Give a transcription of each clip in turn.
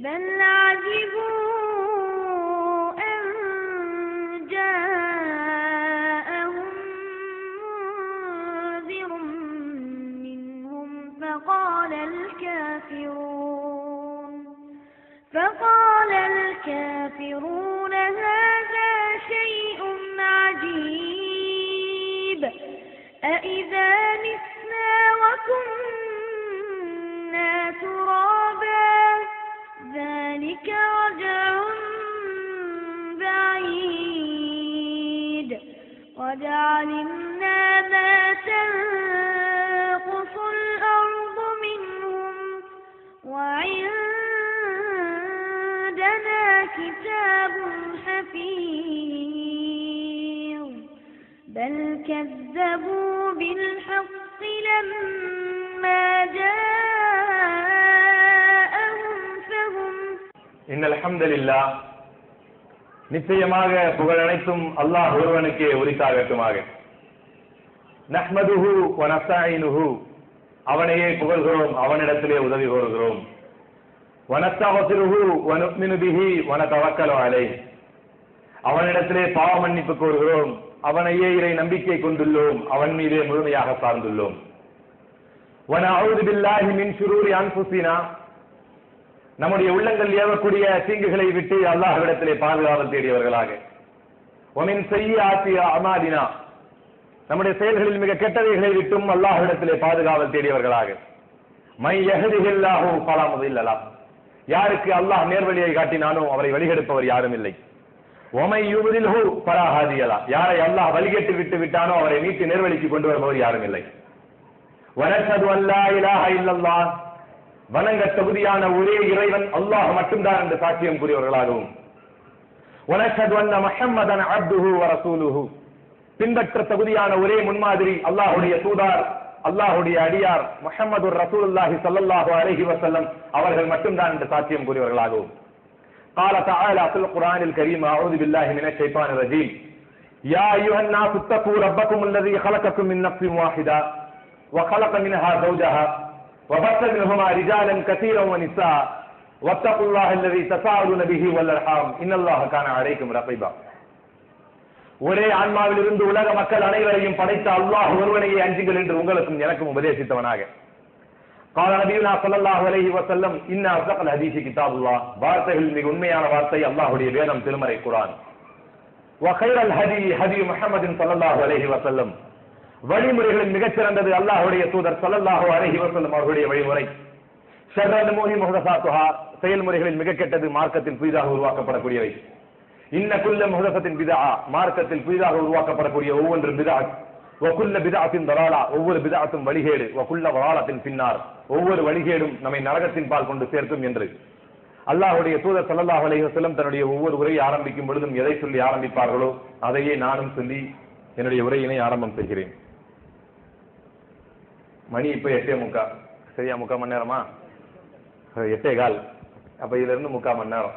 بل عجبوا أن جاءهم منذر منهم فقال الكافرون فقال الكافرون هذا شيء عجيب أإذا متنا وكنا ترابا ذلك رجع بعيد قد علمنا ما تنقص الأرض منهم وعندنا كتاب حفيظ بل كذبوا بالحق لما جاءهم فهم இன்ன அல்ஹம்துலில்லாஹ் நிச்சயமாக புகழ் அனைத்தும் அல்லாஹ் ஒருவனுக்கே உரித்தாகட்டுமாக நஹ்மதுஹு வ நஸ்தஈனுஹு அவனையே புகழ்கிறோம் அவனிடத்திலே உதவி கோருகிறோம் வ நஸ்தக்ஃபிருஹு வ நுஃமினு பிஹி வ நதவக்கலு அலைஹ் அவனிடத்திலே பாவ மன்னிப்பு கோருகிறோம் அவனையே இறை நம்பிக்கை கொண்டுள்ளோம் அவன் மீதே முழுமையாக சார்ந்துள்ளோம் வ நஅஊது பில்லாஹி மின் ஷுரூரி அன்ஃபுஸினா நம்முடைய உள்ளங்கள் ஏவக்கூடிய தீங்குகளை விட்டு அல்லாஹ்விடத்திலே பாதுகாவல் தேடியவர்களாக ஒமின் செய்ய ஆட்சி அமாதினா நம்முடைய செயல்களில் மிக கெட்டவைகளை விட்டும் அல்லாஹ்விடத்திலே பாதுகாவல் தேடியவர்களாக மை யஹதிஹில்லாஹு ஃபலா முதில்லலா யாருக்கு அல்லாஹ் நேர்வழியை காட்டினானோ அவரை வழிகெடுப்பவர் யாரும் இல்லை ஒமை யுபதில்ஹு ஃபலா ஹாதியலா யாரை அல்லாஹ் வழிகெட்டு விட்டு விட்டானோ அவரை மீட்டு நேர்வழிக்கு கொண்டு வருபவர் யாரும் இல்லை வனஷது அல்லா இலாஹ இல்லல்லாஹ் வணங்க தகுதியான ஒரே இறைவன் அல்லாஹ் மட்டும்தான் என்று சாட்சியம் கூறியவர்களாகவும் வனஷது அன்ன முஹம்மதன் அப்துஹு வ ரசூலுஹு பின்பற்ற தகுதியான ஒரே முன்மாதிரி அல்லாஹ்வுடைய தூதார் அல்லாஹ்வுடைய அடியார் முஹம்மது ரசூலுல்லாஹி ஸல்லல்லாஹு அலைஹி வஸல்லம் அவர்கள் மட்டும்தான் என்று சாட்சியம் கூறியவர்களாகவும் قال تعالى في القرآن الكريم أعوذ بالله من الشيطان الرجيم يا أيها الناس اتقوا ربكم الذي خلقكم من نفس واحدة وخلق منها زوجها وبث منهما رجالا كثيرا ونساء واتقوا الله الذي تساءلون به والارحام ان الله كان عليكم رقيبا ஒரே ஆன்மாவில் இருந்து உலக மக்கள் அனைவரையும் படைத்த அல்லாஹ் ஒருவனையே அஞ்சுங்கள் என்று உங்களுக்கும் எனக்கும் உபதேசித்தவனாக قال நபியுனா ஸல்லல்லாஹு அலைஹி வஸல்லம் இன்ன அஸ்தகல் ஹதீஸி கிதாபுல்லாஹ் வார்த்தைகளில் மிக உண்மையான வார்த்தை அல்லாஹ்வுடைய வேதம் திருமறை குர்ஆன் وخير الهدي هدي محمد صلى الله عليه وسلم வழிமுறைகளில் மிகச் சிறந்தது அல்லாஹ்வுடைய தூதர் ஸல்லல்லாஹு அலைஹி வஸல்லம் அவர்களுடைய வழிமுறை ஷர்ரல் மூஹி முஹதசாத்துஹா செயல்முறைகளில் மிக கெட்டது மார்க்கத்தில் புதிதாக உருவாக்கப்படக்கூடியவை இன்ன குல்ல முஹதசத்தின் பிதா மார்க்கத்தில் புதிதாக உருவாக்கப்படக்கூடிய ஒவ்வொன்று பிதா வகுல்ல பிதாத்தின் தலாலா ஒவ்வொரு பிதாத்தும் வழிகேடு வகுல்ல வலாலத்தின் பின்னார் ஒவ்வொரு வழிகேடும் நம்மை நரகத்தின் பால் கொண்டு சேர்க்கும் என்று அல்லாஹ்வுடைய தூதர் ஸல்லல்லாஹு அலைஹி வஸல்லம் தன்னுடைய ஒவ்வொரு உரையை ஆரம்பிக்கும் பொழுதும் எதை சொல்லி ஆரம்பிப்பார்களோ அதையே நானும் சொல்லி என்னுடைய உரையினை ஆரம்பம் செய்கிறேன் மணி இப்ப எட்டே முக்கா சரியா முக்கா மணி நேரமா அஹ், எட்டே கால் அப்ப இதுல இருந்து முக்கா மணி நேரம்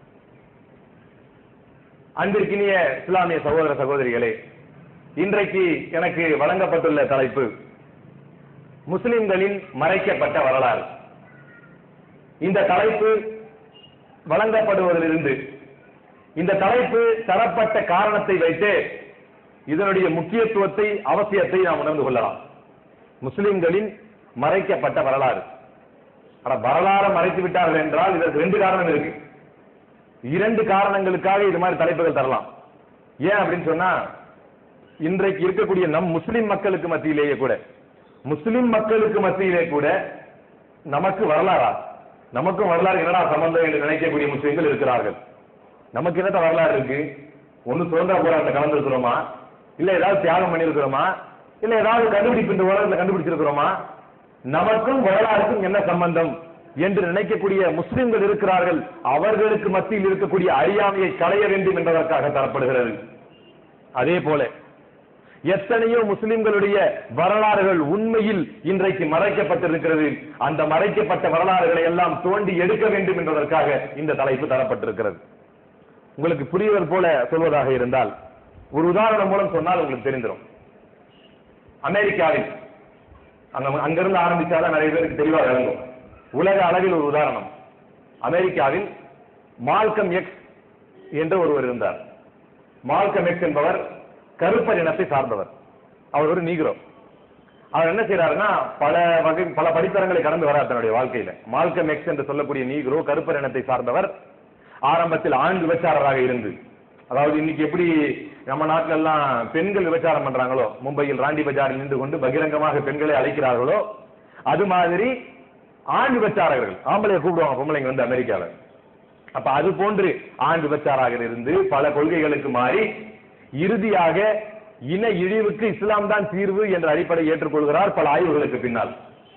அன்பிற்கினிய இஸ்லாமிய சகோதர சகோதரிகளே இன்றைக்கு எனக்கு வழங்கப்பட்டுள்ள தலைப்பு முஸ்லிம்களின் மறைக்கப்பட்ட வரலாறு இந்த தலைப்பு வழங்கப்படுவதிலிருந்து இந்த தலைப்பு தரப்பட்ட காரணத்தை வைத்து இதனுடைய முக்கியத்துவத்தை அவசியத்தை நாம் உணர்ந்து கொள்ளலாம் முஸ்லிம்களின் மறைக்கப்பட்ட வரலாறு ஆனா வரலாறு மறைத்து விட்டார்கள் என்றால் இதற்கு ரெண்டு காரணம் இருக்கு இரண்டு காரணங்களுக்காக இது மாதிரி தலைப்புகள் தரலாம் ஏன் அப்படின்னு சொன்னா இன்றைக்கு இருக்கக்கூடிய நம் முஸ்லிம் மக்களுக்கு மத்தியிலேயே கூட முஸ்லிம் மக்களுக்கு மத்தியிலே கூட நமக்கு வரலாறா நமக்கும் வரலாறு என்னடா சம்பந்தம் என்று நினைக்கக்கூடிய முஸ்லிம்கள் இருக்கிறார்கள் நமக்கு என்னத்த வரலாறு இருக்கு ஒண்ணு சுதந்திர போராட்டத்தை கலந்துருக்கிறோமா இல்ல ஏதாவது தியாகம் பண்ணியிருக்கிறோமா இல்ல ஏதாவது கண்டுபிடிப்பு இந்த உலகத்துல கண்டுபிடிச்சிருக்கிறோமா நமக்கும் வரலாறுக்கும் என்ன சம்பந்தம் என்று நினைக்கக்கூடிய முஸ்லிம்கள் இருக்கிறார்கள் அவர்களுக்கு மத்தியில் இருக்கக்கூடிய அறியாமையை களைய வேண்டும் என்பதற்காக தரப்படுகிறது அதே போல எத்தனையோ முஸ்லிம்களுடைய வரலாறுகள் உண்மையில் இன்றைக்கு மறைக்கப்பட்டிருக்கிறது அந்த மறைக்கப்பட்ட வரலாறுகளை எல்லாம் தோண்டி எடுக்க வேண்டும் என்பதற்காக இந்த தலைப்பு தரப்பட்டிருக்கிறது உங்களுக்கு புரிவது போல சொல்வதாக இருந்தால் ஒரு உதாரணம் மூலம் சொன்னால் உங்களுக்கு தெரிந்துரும் அமெரிக்காவில் அங்க அங்கிருந்து ஆரம்பிச்சாதான் நிறைய பேருக்கு தெளிவாக விளங்கும் உலக அளவில் ஒரு உதாரணம் அமெரிக்காவில் மால்கம் எக்ஸ் என்று ஒருவர் இருந்தார் மால்கம் எக்ஸ் என்பவர் கருப்பர் இனத்தை சார்ந்தவர் அவர் ஒரு நீக்ரோ அவர் என்ன செய்யறாருன்னா பல வகை பல படித்தரங்களை கடந்து வரார் தன்னுடைய வாழ்க்கையில மால்கம் எக்ஸ் என்று சொல்லக்கூடிய நீக்ரோ கருப்பர் இனத்தை சார்ந்தவர் ஆரம்பத்தில் ஆண் விபச்சாரராக இருந்து அதாவது இன்னைக்கு எப்படி நம்ம நாட்டுல எல்லாம் பெண்கள் விபச்சாரம் பண்றாங்களோ மும்பையில் ராண்டி பஜாரில் நின்று கொண்டு பகிரங்கமாக பெண்களை அழைக்கிறார்களோ அது மாதிரி ஆண் விபச்சாரகர்கள் ஆம்பளைய கூப்பிடுவாங்க பொம்பளைங்க வந்து அமெரிக்கால அப்ப அது போன்று ஆண் விபச்சாராக இருந்து பல கொள்கைகளுக்கு மாறி இறுதியாக இன இழிவுக்கு இஸ்லாம் தான் தீர்வு என்ற அடிப்படை ஏற்றுக்கொள்கிறார் பல ஆய்வுகளுக்கு பின்னால்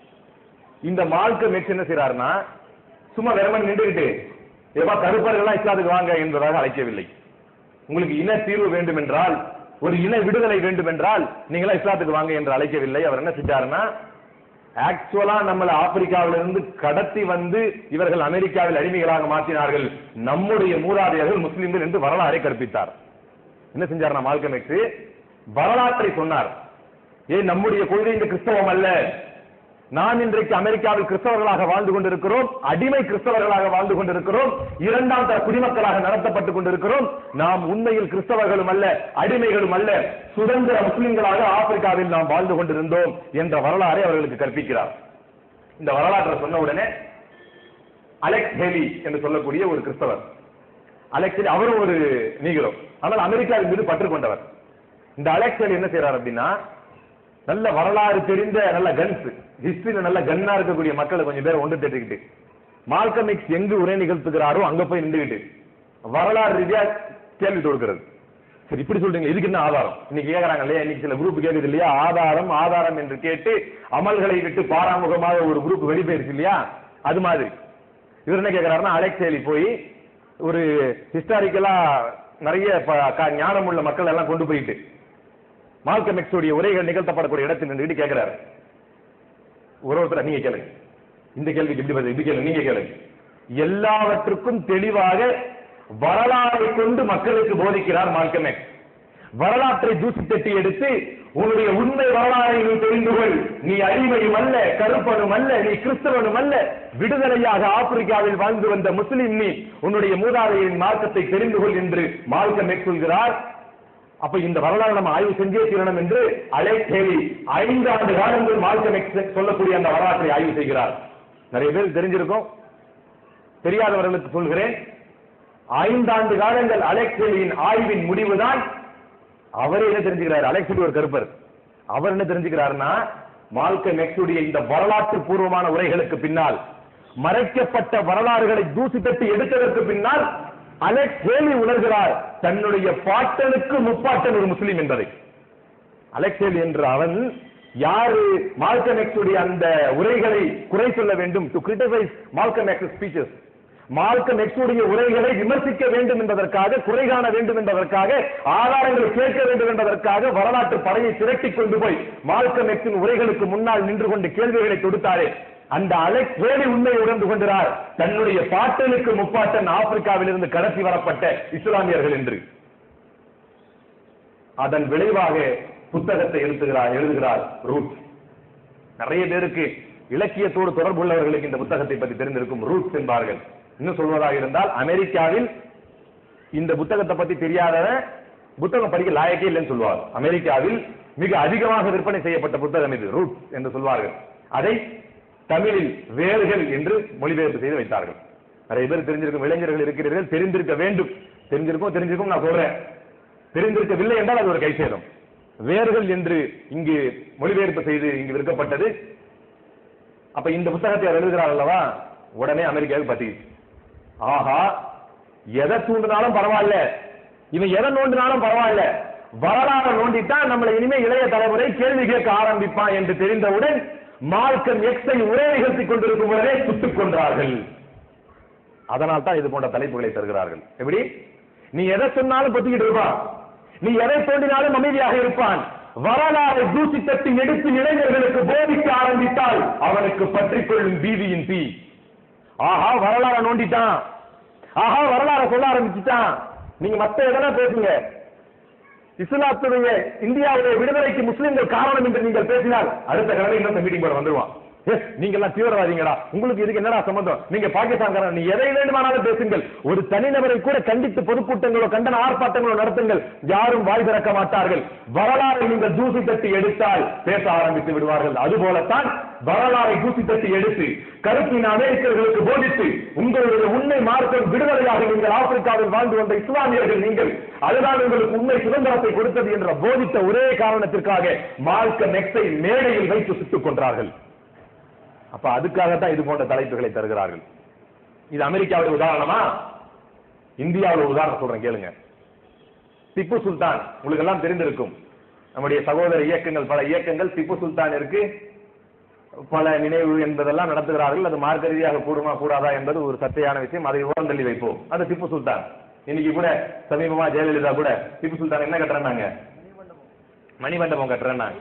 இந்த மால்கம் எக்ஸ் என்ன செய்யறாருன்னா சும்மா வெறுமன் நின்றுகிட்டு ஏப்பா கருப்பர்கள்லாம் இஸ்லாத்துக்கு வாங்க என்பதாக அழைக்கவில்லை உங்களுக்கு இன தீர்வு வேண்டும் என்றால் ஒரு இன விடுதலை வேண்டும் என்றால் நீங்களா இஸ்லாத்துக்கு வாங்க என்று அழைக்கவில்லை அவர் என்ன செஞ்சாருன்னா ஆக்சுவலா நம்மள ஆப்பிரிக்காவிலிருந்து கடத்தி வந்து இவர்கள் அமெரிக்காவில் அடிமைகளாக மாற்றினார்கள் நம்முடைய மூதாதையர்கள் முஸ்லிம்கள் என்று வரலாறை கற்பித்தார் என்ன செஞ்சார் மால்கம் எக்ஸ் வரலாற்றை சொன்னார் ஏன் நம்முடைய கொள்கை இந்த கிறிஸ்தவம் அல்ல நாம் இன்றைக்கு அமெரிக்காவில் கிறிஸ்தவர்களாக வாழ்ந்து கொண்டிருக்கிறோம் அடிமை கிறிஸ்தவர்களாக வாழ்ந்து கொண்டிருக்கிறோம் இரண்டாம் தர குடிமக்களாக நடத்தப்பட்டுக் கொண்டிருக்கிறோம் நாம் உண்மையில் கிறிஸ்தவர்களும் அல்ல அடிமைகளும் அல்ல சுதந்திர முஸ்லிம்களாக ஆப்பிரிக்காவில் நாம் வாழ்ந்து கொண்டிருந்தோம் என்ற வரலாறை அவர்களுக்கு கற்பிக்கிறார் இந்த வரலாற்றை சொன்ன உடனே அலெக்ஸ் ஹேலி என்று சொல்லக்கூடிய ஒரு கிறிஸ்தவர் அலெக்ஸ் ஹேலி அவரும் ஒரு நீகிறோ ஆனால் அமெரிக்காவின் மீது பற்று கொண்டவர் இந்த அலெக்ஸ் ஹேலி என்ன செய்யறார் அப்படின்னா நல்ல வரலாறு தெரிந்த நல்ல கன்ஸ் ஹிஸ்டரியில நல்ல கன்னா இருக்கக்கூடிய மக்களை கொஞ்சம் பேர் ஒன்று தேடிக்கிட்டு மால்கம் எக்ஸ் எங்கு உரை நிகழ்த்துகிறாரோ அங்க போய் நின்றுகிட்டு வரலாறு ரீதியா கேள்வி தொடுக்கிறது சரி இப்படி சொல்றீங்க இதுக்கு என்ன ஆதாரம் இன்னைக்கு கேக்குறாங்க இல்லையா இன்னைக்கு சில குரூப் கேக்குது இல்லையா ஆதாரம் ஆதாரம் என்று கேட்டு அமல்களை விட்டு பாராமுகமாக ஒரு குரூப் வெளிப்பெயர்ச்சு இல்லையா அது மாதிரி இவர் என்ன கேக்குறாருன்னா அலெக்ஸ் ஹேலி போய் ஒரு ஹிஸ்டாரிக்கலா நிறைய ப- க- ஞானம் உள்ள மக்கள் எல்லாம் கொண்டு போயிட்டு மால்கம் எக்ஸ் உடைய உரைகள் நிகழ்த்தப்படக்கூடிய இடத்தில் நின்றுட்டு கேட்கிறாரு ஒரு ஒருத்தர் நீங்க கேளுங்க இந்த கேள்விக்கு எப்படி பதில் இப்படி கேளுங்க நீங்க கேளுங்க எல்லாவற்றுக்கும் தெளிவாக வரலாறை கொண்டு மக்களுக்கு போதிக்கிறார் மால்கம் எக்ஸ் வரலாற்றை தூசி தட்டி எடுத்து உன்னுடைய உண்மை வரலாறை நீ தெரிந்து கொள் நீ அடிமையும் அல்ல கருப்பனும் அல்ல நீ கிறிஸ்தவனும் அல்ல விடுதலையாக ஆப்பிரிக்காவில் வாழ்ந்து வந்த முஸ்லிம் நீ உன்னுடைய மூதாதையின் மார்க்கத்தை தெரிந்து கொள் என்று மால்கம் எக்ஸ் சொல்கிறார் அப்ப இந்த வரலாறு நம்ம ஆய்வு செஞ்சே தீரணும் என்று அலெக்ஸ் ஹேலி ஐந்து ஆண்டு காலங்கள் மால்கம் எக்ஸ் சொல்லக்கூடிய அந்த வரலாற்றை ஆய்வு செய்கிறார் நிறைய பேர் தெரிஞ்சிருக்கும் தெரியாதவர்களுக்கு சொல்கிறேன் ஐந்தாண்டு காலங்கள் அலெக்ஸ் ஹேலியின் ஆய்வின் முடிவுதான் அவரே என்ன தெரிஞ்சுக்கிறார் அலெக்ஸ் ஹேலி ஒரு கருப்பர் அவர் என்ன தெரிஞ்சுக்கிறாருன்னா மால்கம் எக்ஸுடைய இந்த வரலாற்று பூர்வமான உரைகளுக்கு பின்னால் மறைக்கப்பட்ட வரலாறுகளை தூசி தட்டி எடுத்ததற்கு பின்னால் அலெக்ஸ் ஹேலி உணர்கிறார் தன்னுடைய பாட்டனுக்கு முப்பாட்டன் ஒரு முஸ்லீம் என்பதை அலெக்ஸ் ஹேலி என்ற அவன் யாரு மால்கம் எக்ஸுடைய அந்த உரைகளை குறை சொல்ல வேண்டும் to criticise Malcolm X speeches Malcolm எக்ஸுடைய உரைகளை விமர்சிக்க வேண்டும் என்பதற்காக குறை காண வேண்டும் என்பதற்காக ஆதாரங்களை கேட்க வேண்டும் என்பதற்காக வரலாற்று படையை திரட்டிக் கொண்டு போய் மால்கம் எக்ஸின் உரைகளுக்கு முன்னால் நின்று கொண்டு கேள்விகளை தொடுத்தாரே அந்த அலெக்ஸ் வேலி உண்மையை உணர்ந்து கொண்டார் தன்னுடைய பாட்டனுக்கு முப்பாட்டன் ஆப்பிரிக்காவில் இருந்து கடத்தி வரப்பட்ட இஸ்லாமியர்கள் என்று அதன் விளைவாக புத்தகத்தை எழுதுகிறார் எழுதுகிறார் ரூட் நிறைய பேருக்கு இலக்கியத்தோடு தொடர்புள்ளவர்களுக்கு இந்த புத்தகத்தை பற்றி தெரிந்திருக்கும் ரூட்ஸ் என்பார்கள் இன்னும் சொல்வதாக இருந்தால் அமெரிக்காவில் இந்த புத்தகத்தை பத்தி தெரியாதவன் புத்தகம் படிக்க லாயக்கே இல்லைன்னு சொல்லுவார் அமெரிக்காவில் மிக அதிகமாக விற்பனை செய்யப்பட்ட புத்தகம் இது ரூட்ஸ் என்று சொல்வார்கள் அதை தமிழில் வேர்கள் என்று மொழிபெயர்ப்பு செய்து வைத்தார்கள் நிறைய பேர் தெரிஞ்சிருக்கும் இளைஞர்கள் இருக்கிறீர்கள் தெரிந்திருக்க வேண்டும் தெரிஞ்சிருக்கும் தெரிஞ்சிருக்கும் நான் சொல்றேன் தெரிந்திருக்கவில்லை என்றால் அது ஒரு கைசேதம் வேர்கள் என்று இங்கு மொழிபெயர்ப்பு செய்து இங்கு விற்கப்பட்டது அப்ப இந்த புத்தகத்தை அவர் எழுதுகிறார் அல்லவா உடனே அமெரிக்காவுக்கு பத்திக்கிச்சு ஆஹா எதை தூண்டினாலும் பரவாயில்ல இவன் எதை நோண்டினாலும் பரவாயில்ல வரலாறு நோண்டிட்டா நம்மளை இனிமே இளைய தலைமுறை கேள்வி கேட்க ஆரம்பிப்பான் என்று தெரிந்தவுடன் மார்க்கம் எக்ஸை உரை நிகழ்த்திக் கொண்டிருக்கும் பொழுதே சுட்டுக் கொன்றார்கள் அதனால் தான் இது போன்ற தலைப்புகளை தருகிறார்கள் எப்படி நீ எதை சொன்னாலும் பத்திக்கிட்டு இருப்பான் நீ எதை தோண்டினாலும் அமைதியாக இருப்பான் வரலாறை தூசி தட்டி எடுத்து இளைஞர்களுக்கு போதிக்க ஆரம்பித்தால் அவனுக்கு பற்றிக் கொள்ளும் பீதியின் தீ ஆஹா வரலாற நோண்டிட்டான் ஆஹா வரலாற சொல்ல ஆரம்பிச்சுட்டான் நீங்க மத்த எதனா பேசுங்க இஸ்லாத்துடைய இந்தியாவுடைய விடுதலைக்கு முஸ்லிம்கள் காரணம் என்று நீங்கள் பேசினால் அடுத்த கிழமை இன்னொரு மீட்டிங் போட வந்துருவான் "ஏ, நீங்க எல்லாம் தீவிரவாதிங்களா உங்களுக்கு இதுக்கு என்னடா சம்பந்தம் நீங்க பாகிஸ்தான்காரன் நீ எதை வேண்டுமானாலும் பேசுங்கள் ஒரு தனிநபரை கூட கண்டித்து பொதுக்கூட்டங்களோ கண்டன ஆர்ப்பாட்டங்களோ நடத்துங்கள் யாரும் வாய் திறக்க மாட்டார்கள் வரலாறை நீங்கள் தூசி தட்டி எடுத்தால் பேச ஆரம்பித்து விடுவார்கள் அதுபோலத்தான் வரலாறை தூசி தட்டி எடுத்து கருப்பின் அமெரிக்கர்களுக்கு போதித்து உங்களுடைய உண்மை மார்க்கம் விடுதலையாக நீங்கள் ஆப்பிரிக்காவில் வாழ்ந்து வந்த இஸ்லாமியர்கள் நீங்கள் அதுதான் உங்களுக்கு உண்மை சுதந்திரத்தை கொடுத்தது என்ற போதித்த ஒரே காரணத்திற்காக மார்க்க நெக்ஸை மேடையில் வைத்து சுட்டுக் கொன்றார்கள் அப்ப அதுக்காகத்தான் இது போன்ற தலைப்புகளை தருகிறார்கள் இது அமெரிக்காவுடைய உதாரணமா இந்தியாவுடைய உதாரணம் சொல்றேன் கேளுங்க திப்பு சுல்தான் உங்களுக்கு எல்லாம் தெரிந்திருக்கும் நம்முடைய சகோதர இயக்கங்கள் பல இயக்கங்கள் திப்பு சுல்தானிற்கு பல நினைவு என்பதெல்லாம் நடத்துகிறார்கள் அது மார்க்க ரீதியாக கூடுமா கூடாதா என்பது ஒரு சர்ச்சையான விஷயம் அதை ஓரந்தள்ளி வைப்போம் அது திப்பு சுல்தான் இன்னைக்கு கூட சமீபமா ஜெயலலிதா கூட திப்பு சுல்தான் என்ன கட்டுறாங்க மணிமண்டபம் கட்டுறேன்னாங்க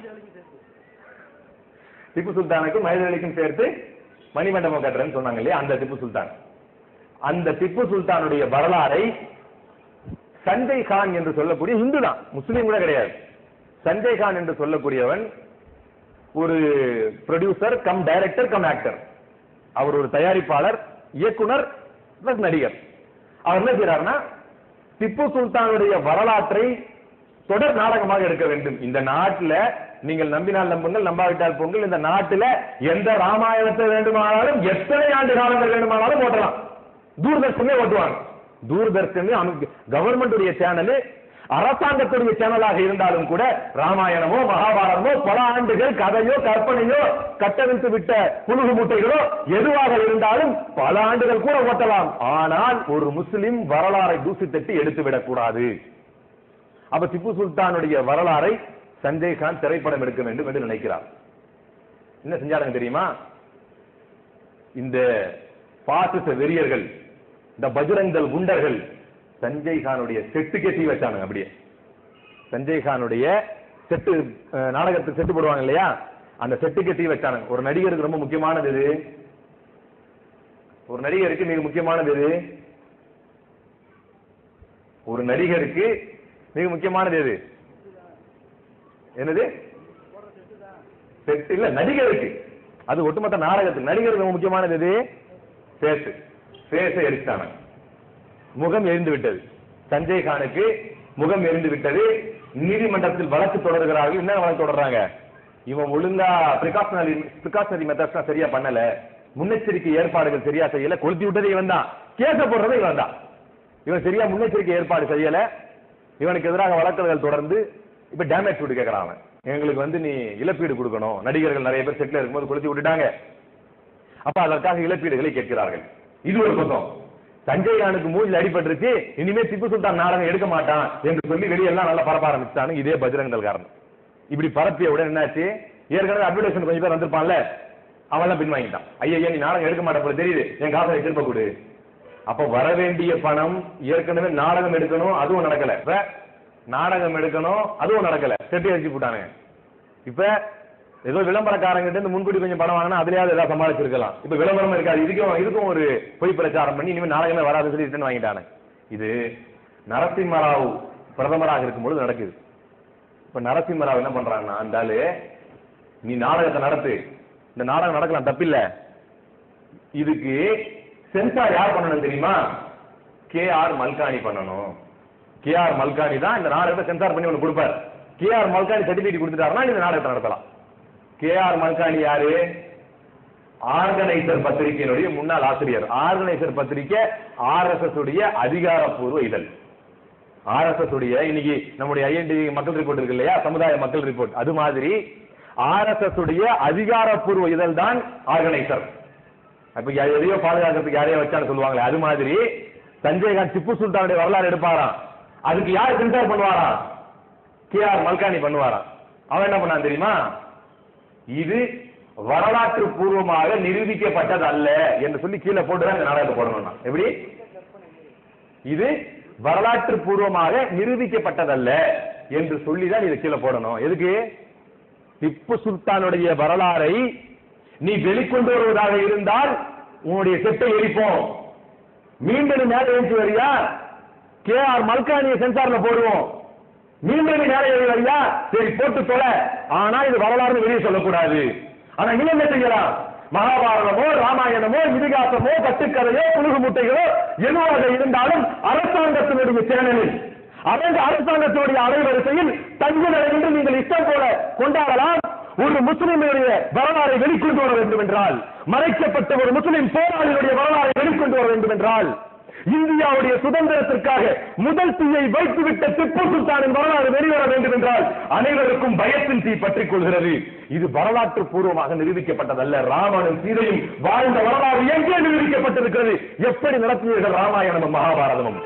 திப்பு சுல்தானுக்கும் மனிதர்களுக்கும் சேர்த்து மணிமண்டபம் கட்டுறேன்னு சொன்னாங்க இல்லையா அந்த திப்பு சுல்தான் அந்த திப்பு சுல்தானுடைய வரலாறை சஞ்சய் கான் என்று சொல்லக்கூடிய இந்து தான் முஸ்லீம் கூட கிடையாது சஞ்சய் கான் என்று சொல்லக்கூடியவன் ஒரு producer cum director cum actor அவர் ஒரு தயாரிப்பாளர் இயக்குனர் பிளஸ் நடிகர் அவர் என்ன செய்யறாருன்னா திப்பு சுல்தானுடைய வரலாற்றை தொடர் நாடகமாக எடுக்க வேண்டும் இந்த நாட்டுல நீங்கள் நம்பினால் நம்புங்கள் நம்பாவிட்டால் பொங்கல் இந்த நாட்டுல எந்த ராமாயணத்தை வேண்டுமானாலும் எத்தனை ஆண்டு காலங்கள் வேண்டுமானாலும் ஓட்டலாம் தூர்தர்ஷனே ஓட்டுவாங்க தூர்தர்ஷன் கவர்மெண்டுடைய சேனல் அரசாங்கத்துடைய சேனலாக இருந்தாலும் கூட ராமாயணமோ மகாபாரதமோ பல ஆண்டுகள் கதையோ கற்பனையோ கட்டவிழ்த்து விட்ட புழுகு மூட்டைகளோ எதுவாக இருந்தாலும் பல ஆண்டுகள் கூட ஓட்டலாம் ஆனால் ஒரு முஸ்லிம் வரலாறை தூசி தட்டி எடுத்து விடக்கூடாது அப்ப திப்பு சுல்தானுடைய வரலாறை சஞ்சய் கான் திரைப்படம் எடுக்க வேண்டும் என்று நினைக்கிறார் என்ன செஞ்சாருங்க தெரியுமா இந்த பாசிச வெறியர்கள் இந்த பஜ்ரங்கல் குண்டர்கள் சஞ்சய் கானுடைய செட்டுக்கே தீ வச்சானுங்க அப்படியே சஞ்சய் கானுடைய செட்டு அஹ், நாடகத்துக்கு செட்டு போடுவாங்க இல்லையா அந்த செட்டுக்கே தீ வச்சானுங்க ஒரு நடிகருக்கு ரொம்ப முக்கியமானது எது ஒரு நடிகருக்கு மிக முக்கியமானது எது ஒரு நடிகருக்கு மிக முக்கியமானது எது என்னது செட் இல்ல நடிகருக்கு அது ஒட்டுமொத்த நாடகத்துக்கு நடிகருக்கு மிக முக்கியமானது எது பேசு பேச எரிச்சான முகம் எரிந்து விட்டது சஞ்சய் கானுக்கு முகம் எரிந்து விட்டது நீதிமன்றத்தில் வழக்கு தொடர்கிறார்கள் என்ன வழக்கு தொடர்றாங்க இவன் ஒழுங்கா பிரிகாஷனரி பிரிகாஷனரி மெத்தட்ஸ் சரியா பண்ணல முன்னெச்சரிக்கை ஏற்பாடுகள் சரியா செய்யல கொளுத்தி விட்டது இவன் தான் கேச போடுறது இவன் தான் இவன் சரியா முன்னெச்சரிக்கை ஏற்பாடு செய்யல இவனுக்கு எதிராக வழக்குகள் தொடர்ந்து இப்ப டேமேஜ் வீடு கேட்கறான் அவன் எங்களுக்கு வந்து நீ இழப்பீடு கொடுக்கணும் நடிகர்கள் நிறைய பேர் செட்ல இருக்கும்போது கொளுத்தி விட்டுட்டாங்க அப்ப அதற்காக இழப்பீடுகளை கேட்கிறார்கள் இது ஒரு பக்கம் சஞ்சய் கானுக்கு மூஞ்சில் அடிபட்டுருச்சு இனிமே திப்பு சுல்தான் நாடகம் எடுக்க மாட்டான் என்று சொல்லி வெளியெல்லாம் நல்லா பரப்ப ஆரம்பிச்சானு இதே பஜ்ரங்கல் காரணம் இப்படி பரப்பிய உடனே என்னாச்சு ஏற்கனவே அட்வர்டைஸ்மெண்ட் கொஞ்சம் பேர் வந்திருப்பான்ல அவன் எல்லாம் பின்வாங்கிட்டான் ஐயா நீ நாடகம் எடுக்க மாட்ட போல தெரியுது என் காசை திருப்ப கொடு அப்ப வர வேண்டிய பணம் ஏற்கனவே நாடகம் எடுக்கணும் அதுவும் நடக்கல இப்ப நாடகம் எடுக்கணும் அதுவும் நடக்கல செட்டி அடிச்சு போட்டானுங்க இப்ப ஏதோ விளம்பரக்காரங்கிட்ட இருந்து முன்கூட்டி கொஞ்சம் பணம் வாங்கினா அதுலயாவது ஏதாவது சமாளிச்சிருக்கலாம் இப்ப விளம்பரம் இருக்காது இதுக்கும் இதுக்கும் ஒரு பொய் பிரச்சாரம் பண்ணி இனிமே நாடகமே வராது சொல்லி ரிட்டர்ன் வாங்கிட்டானே இது நரசிம்மராவ் பிரதமராக இருக்கும்போது நடக்குது இப்ப நரசிம்மராவ் என்ன பண்றாங்கன்னா அந்த ஆளு நீ நாடகத்தை நடத்து இந்த நாடகம் நடக்கலாம் தப்பில்ல இதுக்கு சென்சார் யார் பண்ணணும் தெரியுமா கே ஆர் மல்கானி பண்ணணும் கே ஆர் மல்கானி தான் இந்த நாடகத்தை சென்சார் பண்ணி ஒன்று கொடுப்பார் கே ஆர் மல்கானி சர்டிபிகேட் கொடுத்துட்டாருன்னா இந்த நாடகத்தை நடத்தலாம் கே ஆர் மல்கானி யாரு ஆர்கனைசர் பத்திரிகையினுடைய முன்னாள் ஆசிரியர் ஆர்கனைசர் பத்திரிகை ஆர்எஸ்எஸ் உடைய அதிகாரப்பூர்வ இதழ் ஆர்எஸ்எஸ் உடைய இன்னைக்கு நம்முடைய ஐஎன்டி மக்கள் ரிப்போர்ட் இருக்கு இல்லையா சமுதாய மக்கள் ரிப்போர்ட் அது மாதிரி ஆர்எஸ்எஸ் உடைய அதிகாரப்பூர்வ இதழ் தான் ஆர்கனைசர் அப்ப யா- எதையோ பாதுகாக்கிறதுக்கு யாரையோ வச்சான்னு சொல்லுவாங்களே அது மாதிரி சஞ்சய் காந்த் திப்பு சுல்தானுடைய வரலாறு எடுப்பாராம் அதுக்கு யார் சென்சார் பண்ணுவாராம் கே ஆர் மல்கானி பண்ணுவாராம் அவன் என்ன பண்ணான் தெரியுமா இது வரலாற்று பூர்வமாக நிரூபிக்கப்பட்டது அல்ல என்று சொல்லி கீழே போட்டுதான் இந்த நாடகத்தை போடணும்னா எப்படி இது வரலாற்று பூர்வமாக நிரூபிக்கப்பட்டதல்ல என்று சொல்லி தான் இதை கீழே போடணும் எதுக்கு திப்பு சுல்தானுடைய வரலாறை நீ வெளிக்கொண்டு வருவதாக இருந்தால் உன்னுடைய செட்டை எரிப்போம் மீண்டும் நீ மேலே எழுச்சி வரியா கே ஆர் மல்கானியை சென்சார்ல போடுவோம் மீண்டும் நீ மேலே ஏறி வரியா சரி போட்டு தொலை ஆனா இது வரலாறு வெளியே சொல்லக்கூடாது ஆனா நீ என்ன செய்யலாம் மகாபாரதமோ ராமாயணமோ இதிகாசமோ கட்டுக்கதையோ புழுகு முட்டைகளோ எதுவாக இருந்தாலும் அரசாங்கத்தினுடைய சேனலில் அவங்க அரசாங்கத்தினுடைய அலைவரிசையில் தங்குதலை என்று நீங்கள் இஷ்டம் போல கொண்டாடலாம் ஒரு முஸ்லிமுடைய வரலாறை வெளிக்கொண்டு வர வேண்டும் என்றால் மறைக்கப்பட்ட ஒரு முஸ்லிம் போராளிகளுடைய வரலாறை வெளிக்கொண்டு வர வேண்டும் என்றால் இந்தியாவுடைய சுதந்திரத்திற்காக முதல் தீயை வைத்துவிட்ட திப்பு சுல்தானின் வரலாறு வெளிவர வேண்டும் என்றால் அனைவருக்கும் பயத்தின் தீ பற்றிக் கொள்கிறது இது வரலாற்று பூர்வமாக நிரூபிக்கப்பட்டதல்ல ராமனும் சீதையும் வாழ்ந்த வரலாறு எங்கே நிரூபிக்கப்பட்டிருக்கிறது எப்படி நடத்தினீர்கள் ராமாயணமும் மகாபாரதமும்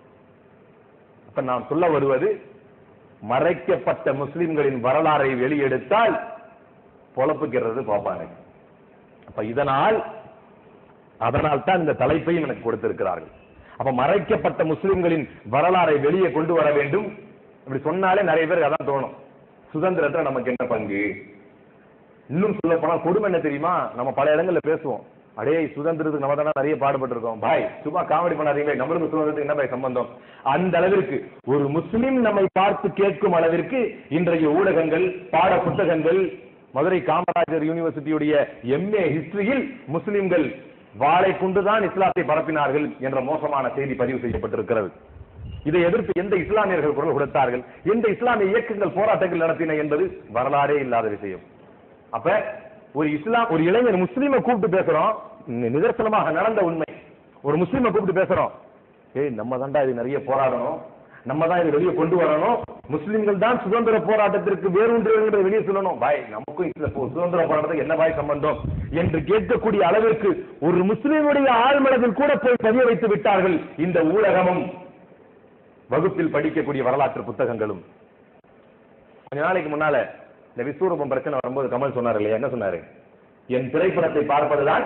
அப்ப நாம் சொல்ல வருவது மறைக்கப்பட்ட முஸ்லிம்களின் வரலாறை வெளியெடுத்தால் பொழப்புக்கிறது பார்ப்பாங்க அப்ப இதனால் அதனால் தான் இந்த தலைப்பையும் எனக்கு கொடுத்திருக்கிறார்கள் அப்ப மறைக்கப்பட்ட முஸ்லிம்களின் வரலாறை வெளியே கொண்டு வர வேண்டும் இப்படி சொன்னாலே நிறைய பேருக்கு அதான் தோணும் சுதந்திரத்துல நமக்கு என்ன பங்கு இன்னும் சொல்ல போனா கொடுமை என்ன தெரியுமா நம்ம பல இடங்கள்ல பேசுவோம் அடே சுதந்திரத்துக்கு நம்ம தானே நிறைய பாடுபட்டிருக்கோம் பாய் சும்மா காமெடி பண்ணாதீங்களே நம்மளுக்கு சுதந்திரத்துக்கு என்ன பாய் சம்பந்தம் அந்த அளவிற்கு ஒரு முஸ்லிம் நம்மை பார்த்து கேட்கும் அளவிற்கு இன்றைய ஊடகங்கள் பாட புத்தகங்கள் மதுரை காமராஜர் யூனிவர்சிட்டியுடைய எம்ஏ ஹிஸ்டரியில் முஸ்லிம்கள் வாளை கொண்டுதான் இஸ்லாத்தை பரப்பினார்கள் என்ற மோசமான செய்தி பதிவு செய்யப்பட்டிருக்கிறது இதை எதிர்த்து எந்த இஸ்லாமியர்கள் குரல் கொடுத்தார்கள் எந்த இஸ்லாமிய இயக்கங்கள் போராட்டங்கள் நடத்தின என்பது வரலாறே இல்லாத விஷயம் அப்ப ஒரு இஸ்லாம் ஒரு இளைஞர் முஸ்லீமை கூப்பிட்டு பேசுறோம் நி- நிதர்சனமாக நடந்த உண்மை ஒரு முஸ்லீமை கூப்பிட்டு பேசுறோம் ஏய் நம்ம தான்டா இது நிறைய போராடணும் நம்ம தான் இது வெளியே கொண்டு வரணும் முஸ்லிம்கள் தான் சுதந்திர போராட்டத்திற்கு வேறு வெளியே சொல்லணும் பாய் நமக்கும் இதுல போ- சுதந்திர போராட்டத்துக்கு என்ன பாய் சம்பந்தம் என்று கேட்கக்கூடிய அளவிற்கு ஒரு முஸ்லிமுடைய ஆழ்மனதில் கூட போய் பதிய வைத்து விட்டார்கள் இந்த ஊடகமும் வகுப்பில் படிக்கக்கூடிய வரலாற்று புத்தகங்களும் கொஞ்ச நாளைக்கு முன்னால இந்த விஸ்வரூபம் பிரச்சனை வரும்போது கமல் சொன்னார் இல்லையா என்ன சொன்னாரு என் திரைப்படத்தை பார்ப்பதுதான்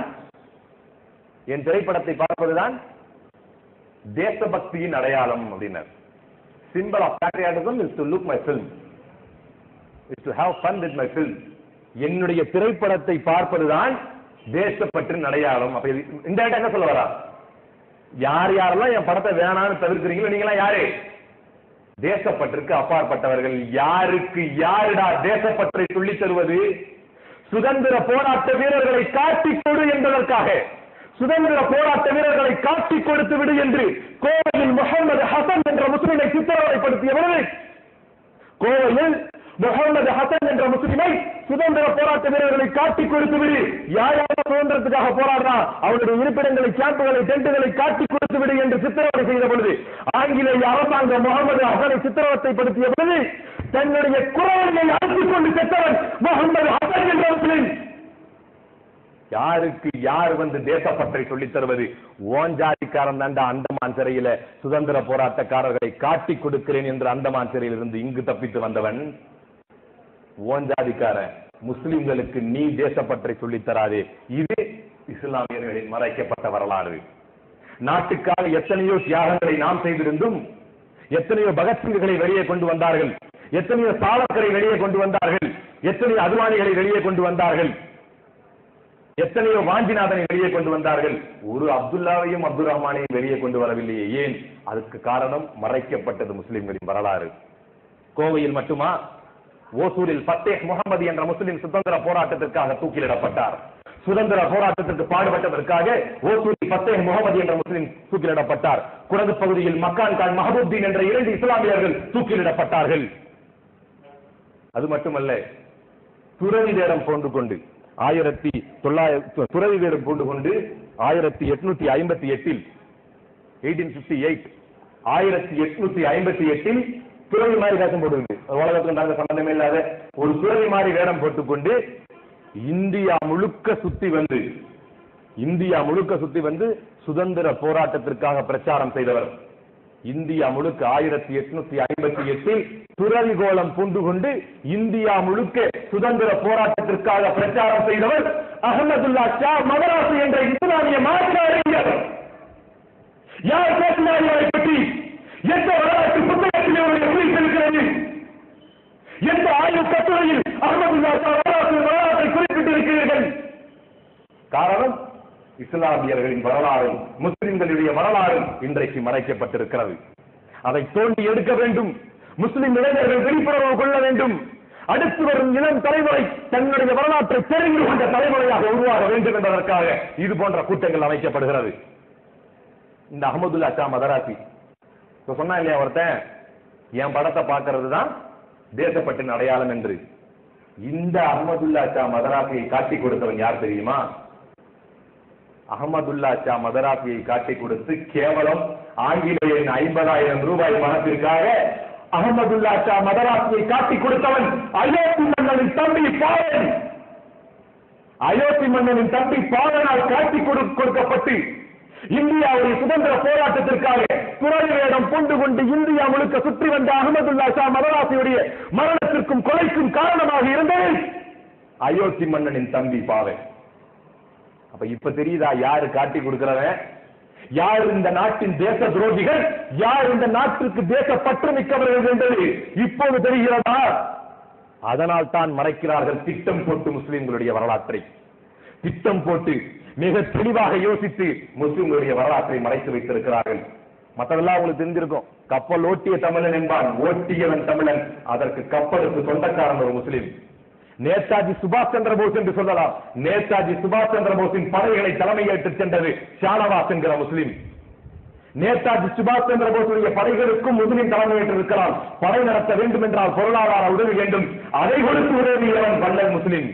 என் திரைப்படத்தை பார்ப்பதுதான் தேசபக்தியின் அடையாளம் அப்படின்னார் simple of patriotism is to look my film is to have fun with my film என்னுடைய திரைப்படத்தை பார்ப்பதுதான் தேசப்பற்றின் அடையாளம் அப்ப இது- இந்த என்ன சொல்ல வரா யார் யாரெல்லாம் என் படத்தை வேணாம்னு தவிர்க்கிறீங்களோ நீங்களாம் யாரு தேசப்பற்றுக்கு அப்பாற்பட்டவர்கள் யாருக்கு யாருடா தேசப்பற்றை சொல்லித் தருவது சுதந்திர போராட்ட வீரர்களை காட்டிக் கொடு என்பதற்காக சுதந்திர போராட்ட வீரர்களை காட்டிக் கொடுத்து விடு என்று கோவையில் முகமது ஹசன் என்ற முஸ்லிமை சித்திரவதைப்படுத்திய பொழுது கோவையில் முகமது ஹசன் என்ற முஸ்லிமை சுதந்திர போராட்ட வீரர்களை காட்டிக் கொடுத்து விடு யார் யார் சுதந்திரத்துக்காக போராடுறா அவருடைய இருப்பிடங்களை கேம்புகளை டென்ட்டுகளை காட்டிக் கொடுத்து விடு என்று சித்திரவதை செய்த பொழுது ஆங்கிலேய அரசாங்கம் முகமது ஹசனை சித்திரவதைப்படுத்திய பொழுது தன்னுடைய குரலை அழைத்துக் கொண்டு செத்தவன் முகமது ஹசன் என்ற முஸ்லிம் யாருக்கு யார் வந்து தேசப்பற்றை சொல்லித் தருவது ஓஞ்சாதிக்காரன் தாண்டா அந்தமான் சிறையில சுதந்திர போராட்டக்காரர்களை காட்டிக் கொடுக்கிறேன் என்று அந்தமான் சிறையில் இருந்து இங்கு தப்பித்து வந்தவன் ஓஞ்சாதிக்காரன் முஸ்லிம்களுக்கு நீ தேசப்பற்றை சொல்லித் தராதே இது இஸ்லாமியர்களின் மறைக்கப்பட்ட வரலாறு நாட்டுக்காக எத்தனையோ தியாகங்களை நாம் செய்திருந்தும் எத்தனையோ பகத்சிங்குகளை வெளியே கொண்டு வந்தார்கள் எத்தனையோ சாலக்கரை வெளியே கொண்டு வந்தார்கள் எத்தனையோ அத்வானிகளை வெளியே கொண்டு வந்தார்கள் எத்தனையோ வாஞ்சிநாதனை வெளியே கொண்டு வந்தார்கள் ஒரு அப்துல்லாவையும் அப்துல் ரஹ்மானையும் வெளியே கொண்டு வரவில்லையே ஏன் அதுக்கு காரணம் மறைக்கப்பட்டது முஸ்லிம்களின் வரலாறு கோவையில் மட்டுமா ஓசூரில் ஃபத்தேஹ் முகமது என்ற முஸ்லிம் சுதந்திர போராட்டத்திற்காக தூக்கிலிடப்பட்டார் சுதந்திர போராட்டத்திற்கு பாடுபட்டதற்காக ஓசூரில் ஃபத்தேஹ் முகமது என்ற முஸ்லிம் தூக்கிலிடப்பட்டார் குடகு பகுதியில் மக்கான் கான் மஹபூப்தீன் என்ற இரண்டு இஸ்லாமியர்கள் தூக்கிலிடப்பட்டார்கள் அது மட்டுமல்ல துறவி வேடம் போன்று கொண்டு ஆயிரத்தி தொள்ளாயிரத்தி துறவி வேடம் போன்று கொண்டு ஆயிரத்தி எட்நூத்தி ஐம்பத்தி எட்டில் எயிட்டீன் பிப்டி எயிட் ஆயிரத்தி எட்நூத்தி ஐம்பத்தி எட்டில் துறவி மாதிரி வேஷம் போட்டுக்கிட்டு உலகத்துக்கு நாங்க சம்பந்தமே இல்லாத ஒரு துறவி மாதிரி வேடம் போட்டுக்கொண்டு இந்தியா முழுக்க சுத்தி வந்து இந்தியா முழுக்க சுத்தி வந்து சுதந்திர போராட்டத்திற்காக பிரச்சாரம் செய்தவர் இந்தியா முழுக்க ஆயிரத்தி எட்நூத்தி ஐம்பத்தி எட்டில் துறவி கோலம் பூண்டு கொண்டு இந்தியா முழுக்க சுதந்திர போராட்டத்திற்காக பிரச்சாரம் செய்தவர் அகமதுல்லா ஷா மதராசு என்ற இஸ்லாமிய மாற்ற அறிஞர் யார் பேசினார் இவரை பற்றி எந்த வரலாற்று புத்தகத்தில் இவருடைய குறிப்பு இருக்கிறது எந்த ஆய்வு கட்டுரையில் அகமதுல்லா ஷா மதராசு வரலாற்றை குறிப்பிட்டிருக்கிறீர்கள் காரணம் இஸ்லாமியர்களின் வரலாறும் முஸ்லிம்களுடைய வரலாறும் இன்றைக்கு மறைக்கப்பட்டிருக்கிறது அதை தோண்டி எடுக்க வேண்டும் முஸ்லிம் இளைஞர்கள் விழிப்புணர்வு கொள்ள வேண்டும் அடுத்து வரும் இளம் தலைமுறை தன்னுடைய வரலாற்றை தெரிந்து கொண்ட தலைமுறையாக உருவாக வேண்டும் என்பதற்காக இது போன்ற கூட்டங்கள் அமைக்கப்படுகிறது இந்த அகமதுல்லா ஷா மதராசி இப்ப சொன்னா இல்லையா ஒருத்தன் என் படத்தை பார்க்கிறது தான் தேசப்பட்டின் அடையாளம் என்று இந்த அகமதுல்லா ஷா மதராசியை காட்டி கொடுத்தவன் யார் தெரியுமா அகமதுல்லா ஷா மதராசியை காட்டி கொடுத்து கேவலம் ஆங்கிலேயரின் ஐம்பதாயிரம் ரூபாய் பணத்திற்காக அகமதுல்லா ஷா மதராசியை காட்டி கொடுத்தவன் அயோத்தி மன்னனின் தம்பி பாவன் அயோத்தி மன்னனின் தம்பி பாவனால் காட்டி கொடு- கொடுக்கப்பட்டு இந்தியாவுடைய சுதந்திர போராட்டத்திற்காக துறை வேடம் பூண்டு கொண்டு இந்தியா முழுக்க சுற்றி வந்த அகமதுல்லா ஷா மதராசியுடைய மரணத்திற்கும் கொலைக்கும் காரணமாக இருந்தது அயோத்தி மன்னனின் தம்பி பாவன் அப்ப இப்ப தெரியுதா யாரு காட்டி கொடுக்கிறவன் யார் இந்த நாட்டின் தேச துரோகிகள் யார் இந்த நாட்டிற்கு தேச பற்று மிக்கவர்கள் என்பது இப்போது தெரிகிறதா அதனால் தான் மறைக்கிறார்கள் திட்டம் போட்டு முஸ்லிம்களுடைய வரலாற்றை திட்டம் போட்டு மிக தெளிவாக யோசித்து முஸ்லிம்களுடைய வரலாற்றை மறைத்து வைத்திருக்கிறார்கள் மற்றதெல்லாம் உங்களுக்கு தெரிஞ்சிருக்கும் கப்பல் ஓட்டிய தமிழன் என்பான் ஓட்டியவன் தமிழன் அதற்கு கப்பலுக்கு சொந்தக்காரன் ஒரு முஸ்லிம் நேதாஜி சுபாஷ் சந்திர போஸ் என்று சொல்லலாம் நேதாஜி சுபாஷ் சந்திர போஸின் படைகளை தலைமையேற்றுச் சென்றது ஷானவாஸ் என்கிற முஸ்லிம் நேதாஜி சுபாஷ் சந்திர போஸுடைய படைகளுக்கும் முஸ்லிம் தலைமையேற்று இருக்கலாம் படை நடத்த வேண்டும் என்றால் பொருளாதார உதவி வேண்டும் அதை கொடுத்து உதவியவன் வல்லன் முஸ்லிம்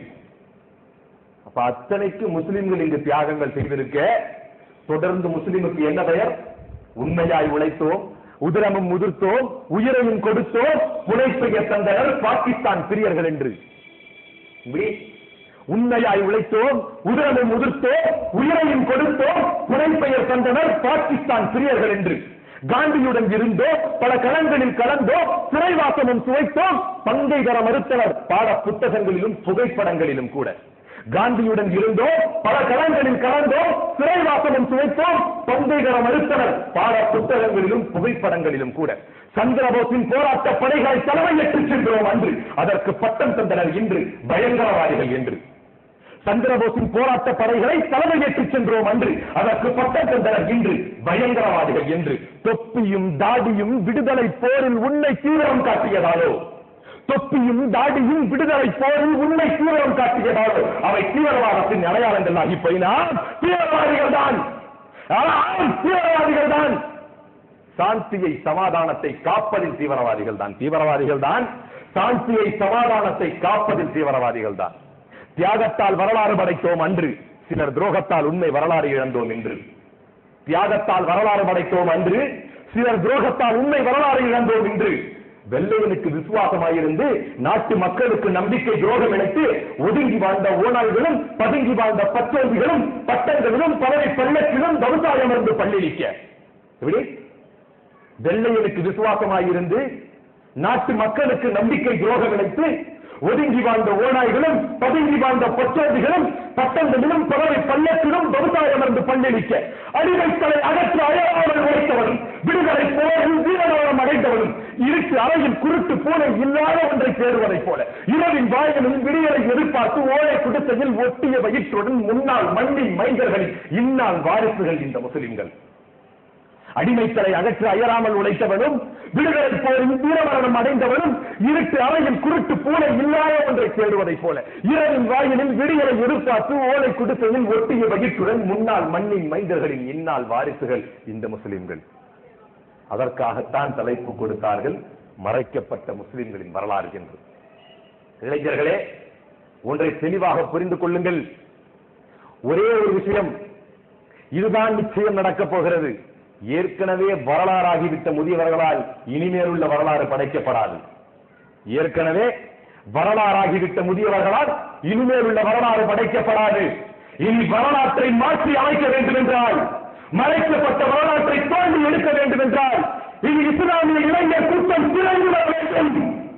அப்ப அத்தனைக்கு முஸ்லிம்கள் இங்கு தியாகங்கள் செய்திருக்க தொடர்ந்து முஸ்லிமுக்கு என்ன பெயர் உண்மையாய் உழைத்தோம் உதிரமும் முதிர்த்தோம் உயிரையும் கொடுத்தோம் உழைப்பைய தந்தனர் பாகிஸ்தான் பிரியர்கள் என்று இப்படி உண்மையாய் உழைத்தோம் உதிரமும் முதிர்த்தோம் உயிரையும் கொடுத்தோம் புனைப்பெயர் தந்தனர் பாகிஸ்தான் பிரியர்கள் என்று காந்தியுடன் இருந்தோம் பல களங்களில் கலந்தோம் சிறைவாசமும் சுவைத்தோம் பங்கை தர மறுத்தனர் பாட புத்தகங்களிலும் புகைப்படங்களிலும் கூட காந்தியுடன் இருந்தோம் பல களங்களில் கலந்தோம் சிறைவாசமும் சுவைத்தோம் பங்கை தர மறுத்தனர் பாட புத்தகங்களிலும் புகைப்படங்களிலும் கூட சந்திரபோஸின் போராட்ட படைகளை தலைமையேற்றுச் சென்றோம் அன்று அதற்கு பட்டம் தந்தனர் இன்று பயங்கரவாதிகள் என்று சந்திரபோஸின் போராட்ட படைகளை தலைமையேற்றுச் சென்றோம் அன்று அதற்கு பட்டம் தந்தனர் இன்று பயங்கரவாதிகள் என்று தொப்பியும் தாடியும் விடுதலை போரில் உன்னை தீவிரம் காட்டியதாலோ தொப்பியும் தாடியும் விடுதலை போரில் உன்னை தீவிரம் காட்டியதாலோ அவை தீவிரவாதத்தின் அடையாளங்கள் ஆகி போயினால் தீவிரவாதிகள் தான் தீவிரவாதிகள் தான் சாந்தியை சமாதானத்தை காப்பதில் தீவிரவாதிகள் தான் தீவிரவாதிகள் தான் சாந்தியை சமாதானத்தை காப்பதில் தீவிரவாதிகள் தான் தியாகத்தால் வரலாறு படைத்தோம் அன்று சிலர் துரோகத்தால் உண்மை வரலாறு இழந்தோம் என்று தியாகத்தால் வரலாறு படைத்தோம் அன்று சிலர் துரோகத்தால் உண்மை வரலாறு இழந்தோம் என்று வெள்ளையனுக்கு விசுவாசமாயிருந்து நாட்டு மக்களுக்கு நம்பிக்கை துரோகம் இணைத்து ஒதுங்கி வாழ்ந்த ஓனாய்களும் பதுங்கி வாழ்ந்த பத்தோல்விகளும் பட்டங்களிலும் பதவி பள்ளத்திலும் தவுசாயம் இருந்து பள்ளிக்க எப்படி வெள்ளையனுக்கு விசுவாசமாயிருந்து நாட்டு மக்களுக்கு நம்பிக்கை துரோகம் இணைத்து ஒதுங்கி வாழ்ந்த ஓநாய்களும் பதுங்கி வாழ்ந்த பச்சோதிகளும் பட்டங்களிலும் பதவி பள்ளத்திலும் பகுதாயம் என்று பல்லளிக்க அடிமைத்தலை அகற்ற அயலாமல் உழைத்தவனும் விடுதலை போரில் வீரநோரம் அடைந்தவனும் இருட்டு அறையில் குருட்டு பூனை இல்லாத ஒன்றை தேடுவதைப் போல இரவின் வாயிலும் விடியலை எதிர்பார்த்து ஓலை குடிசையில் ஒட்டிய வயிற்றுடன் முன்னாள் மண்ணின் மைந்தர்களின் இந்நாள் வாரிசுகள் இந்த முஸ்லிம்கள் அடிமைத்தலை அகற்ற அயராமல் உழைத்தவனும் விடுதலை போரில் வீரமரணம் அடைந்தவனும் இருட்டு அறையில் குருட்டு பூனை இல்லாத ஒன்றை தேடுவதைப் போல இரவின் வாயிலில் விடியலை எதிர்பார்த்து ஓலை குடிசையில் ஒட்டிய வகிற்றுடன் முன்னாள் மண்ணின் மைந்தர்களின் இந்நாள் வாரிசுகள் இந்த முஸ்லிம்கள் அதற்காகத்தான் தலைப்பு கொடுத்தார்கள் மறைக்கப்பட்ட முஸ்லிம்களின் வரலாறு என்று இளைஞர்களே ஒன்றை தெளிவாக புரிந்து கொள்ளுங்கள் ஒரே ஒரு விஷயம் இதுதான் நிச்சயம் நடக்கப் போகிறது ஏற்கனவே வரலாறாகிவிட்ட முதியவர்களால் இனிமேல் உள்ள வரலாறு படைக்கப்படாது ஏற்கனவே வரலாறாகிவிட்ட முதியவர்களால் இனிமேல் உள்ள வரலாறு படைக்கப்படாது இனி வரலாற்றை மாற்றி அமைக்க வேண்டும் என்றால் மறைக்கப்பட்ட வரலாற்றை தோண்டி எடுக்க வேண்டும் என்றால் இனி இஸ்லாமிய இளைஞர் கூட்டம் திறந்து வர வேண்டும்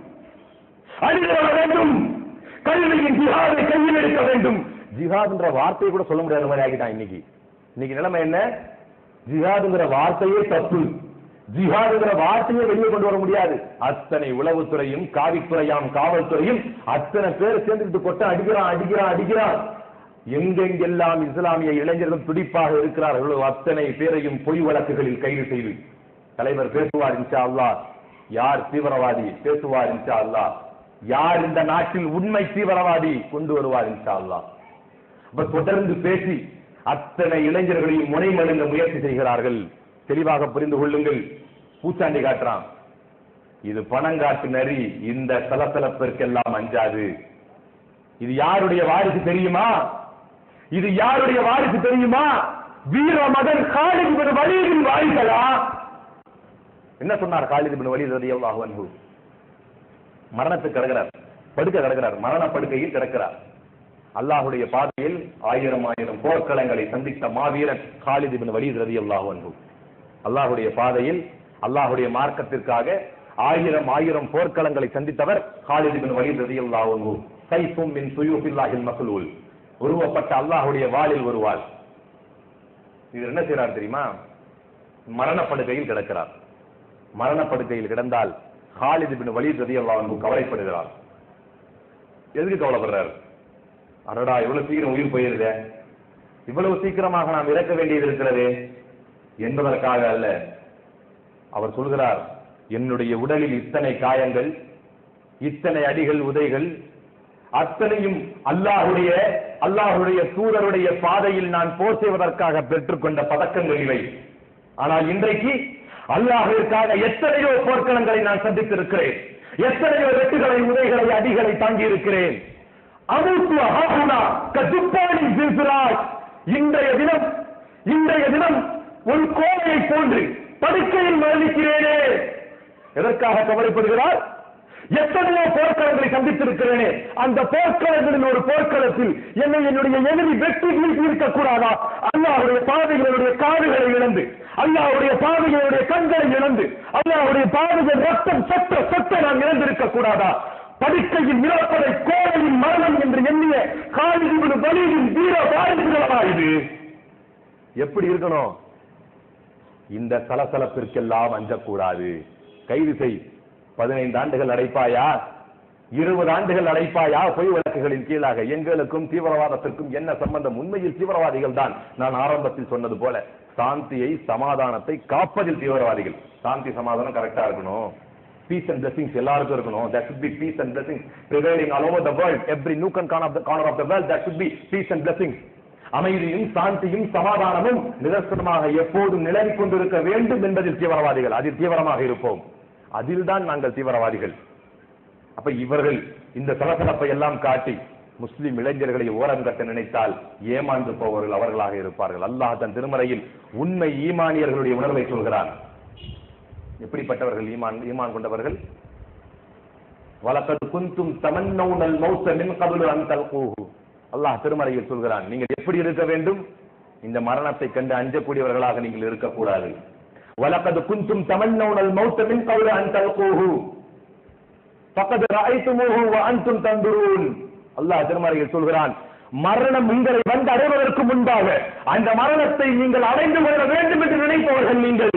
அழிவர வேண்டும் கல்வியின் ஜிஹாதை கையில் எடுக்க வேண்டும் ஜிஹாத் என்ற வார்த்தையை கூட சொல்ல முடியாத மாதிரி ஆகிட்டான் இன்னைக்கு இன்னைக்கு நிலைமை என்ன ஜிஹாதுங்கிற வார்த்தையே தப்பு ஜிஹாதுங்கிற வார்த்தையே வெளியே கொண்டு வர முடியாது அத்தனை உளவுத்துறையும் காவித்துறையாம் காவல்துறையும் அத்தனை பேர் சேர்ந்துட்டு கொட்ட அடிக்கிறான் அடிக்கிறான் அடிக்கிறான் எங்கெங்கெல்லாம் இஸ்லாமிய இளைஞர்கள் துடிப்பாக இருக்கிறார்களோ அத்தனை பேரையும் பொய் வழக்குகளில் கைது செய்து தலைவர் பேசுவார் இன்ஷா அல்லாஹ் யார் தீவிரவாதி பேசுவார் இன்ஷா அல்லாஹ் யார் இந்த நாட்டில் உண்மை தீவிரவாதி கொண்டு வருவார் இன்ஷா அல்லாஹ் அப்ப தொடர்ந்து பேசி அத்தனை இளைஞர்களையும் முனைமழுங்க முயற்சி செய்கிறார்கள் தெளிவாக புரிந்து கொள்ளுங்கள் பூச்சாண்டி காட்டுறான் இது பணங்காட்டு நரி இந்த சலசலப்பிற்கெல்லாம் அஞ்சாது இது யாருடைய வாரிசு தெரியுமா இது யாருடைய வாரிசு தெரியுமா வீர மகன் காலித் பின் வலீதின் வாரிசலா என்ன சொன்னார் காலித் பின் வலீத் ரலியல்லாஹு அன்ஹு மரணத்துக்கு கிடக்கிறார் படுக்க கிடக்கிறார் மரண படுக்கையில் கிடக்கிறார் அல்லாஹுடைய பாதையில் ஆயிரம் ஆயிரம் போர்க்களங்களை சந்தித்த மாவீரன் காலித் பின் வலீத் ரலியல்லாஹு அன்ஹு அல்லாஹுடைய பாதையில் அல்லாஹுடைய மார்க்கத்திற்காக ஆயிரம் ஆயிரம் போர்க்களங்களை சந்தித்தவர் காலித் பின் வலீத் ரலியல்லாஹு அன்ஹு கைஃபும் மின் சுயூஃபில்லாஹில் மக்லூல் உருவப்பட்ட அல்லாஹுடைய வாளில் ஒரு வாள் இது என்ன செய்றார் தெரியுமா மரணப்படுக்கையில் கிடக்கிறார் மரணப்படுக்கையில் கிடந்தால் ஹாலித் பின் வலீத் ரலியல்லாஹு அன்ஹு கவலைப்படுகிறார் எதுக்கு கவலைப்படுறார் அடடா இவ்வளவு சீக்கிரம் உயிர் போயிருதே இவ்வளவு சீக்கிரமாக நாம் இறக்க வேண்டியது இருக்கிறது என்பதற்காக அல்ல அவர் சொல்கிறார் என்னுடைய உடலில் இத்தனை காயங்கள் இத்தனை அடிகள் உதைகள் அத்தனையும் அல்லாஹுடைய அல்லாஹுடைய தூதருடைய பாதையில் நான் போர் செய்வதற்காக பெற்றுக்கொண்ட பதக்கங்கள் இவை ஆனால் இன்றைக்கு அல்லாஹிற்காக எத்தனையோ போர்க்களங்களை நான் சந்தித்திருக்கிறேன் எத்தனையோ வெட்டுகளை உதைகளை அடிகளை தாங்கி இருக்கிறேன் அமுத்து அஹாஹுனா கதுப்பானி ஜில்சிராஜ் இன்றைய தினம் இன்றைய தினம் ஒரு கோவையை போன்று படுக்கையில் மரணிக்கிறேனே எதற்காக கவலைப்படுகிறார் எத்தனையோ போர்க்களங்களை சந்தித்திருக்கிறேனே அந்த போர்க்களங்களின் ஒரு போர்க்களத்தில் என்னை என்னுடைய எதிரி வெற்றி வீழ்த்தி இருக்கக்கூடாதா அல்லாஹுடைய பாதைகளுடைய காதுகளை இழந்து அல்லாஹுடைய பாதைகளுடைய கண்களை இழந்து அல்லாஹுடைய பாதைகள் ரத்தம் சொட்ட சொட்ட நான் இழந்திருக்க கூடாதா படுக்கையில் இறப்பதை கோவையின் மரணம் என்று எண்ணிய காலிதிபுடு பலியின் வீர வாரிசுகளா இது எப்படி இருக்கணும் இந்த சலசலப்பிற்கெல்லாம் அஞ்சக்கூடாது கைது செய் பதினைந்து ஆண்டுகள் அடைப்பாயா இருபது ஆண்டுகள் அடைப்பாயா பொய் வழக்குகளின் கீழாக எங்களுக்கும் தீவிரவாதத்திற்கும் என்ன சம்பந்தம் உண்மையில் தீவிரவாதிகள் தான் நான் ஆரம்பத்தில் சொன்னது போல சாந்தியை சமாதானத்தை காப்பதில் தீவிரவாதிகள் சாந்தி சமாதானம் கரெக்டா இருக்கணும் பீஸ் அண்ட் blessings எல்லாருக்கும் இருக்கணும் that should be peace and blessings prevailing all over the world every nook and corner of the corner of the world that should be peace and blessings அமைதியும் சாந்தியும் சமாதானமும் நிதர்சனமாக எப்போதும் நிலவிக் கொண்டிருக்க வேண்டும் என்பதில் தீவிரவாதிகள் அதில் தீவிரமாக இருப்போம் அதில்தான் நாங்கள் தீவிரவாதிகள் அப்ப இவர்கள் இந்த சலசலப்பை எல்லாம் காட்டி முஸ்லிம் இளைஞர்களை ஓரம் கட்ட நினைத்தால் ஏமாந்து போவர்கள் அவர்களாக இருப்பார்கள் அல்லாஹ் தன் திருமறையில் உண்மை ஈமானியர்களுடைய உணர்வை சொல்கிறான் எப்படிப்பட்டவர்கள் ஈமான் ஈமான் கொண்டவர்கள் வலக்கது குந்தும் தமன்னவுனல் மௌத்த மின் கபலு அன் தல்கூஹு அல்லாஹ் திருமறையில் சொல்கிறான் நீங்கள் எப்படி இருக்க வேண்டும் இந்த மரணத்தை கண்டு அஞ்சக்கூடியவர்களாக நீங்கள் இருக்கக்கூடாது வலக்கது குந்தும் தமன்னவுனல் மௌத்த மின் கபலு அன் தல்கூஹு பக்கத்து ரஐத்துமூஹு வ அன்தும் தந்துரூன் அல்லாஹ் திருமறையில் சொல்கிறான் மரணம் உங்களை வந்து அடைவதற்கு முன்பாக அந்த மரணத்தை நீங்கள் அடைந்து கொள்ள வேண்டும் என்று நினைப்பவர்கள் நீங்கள்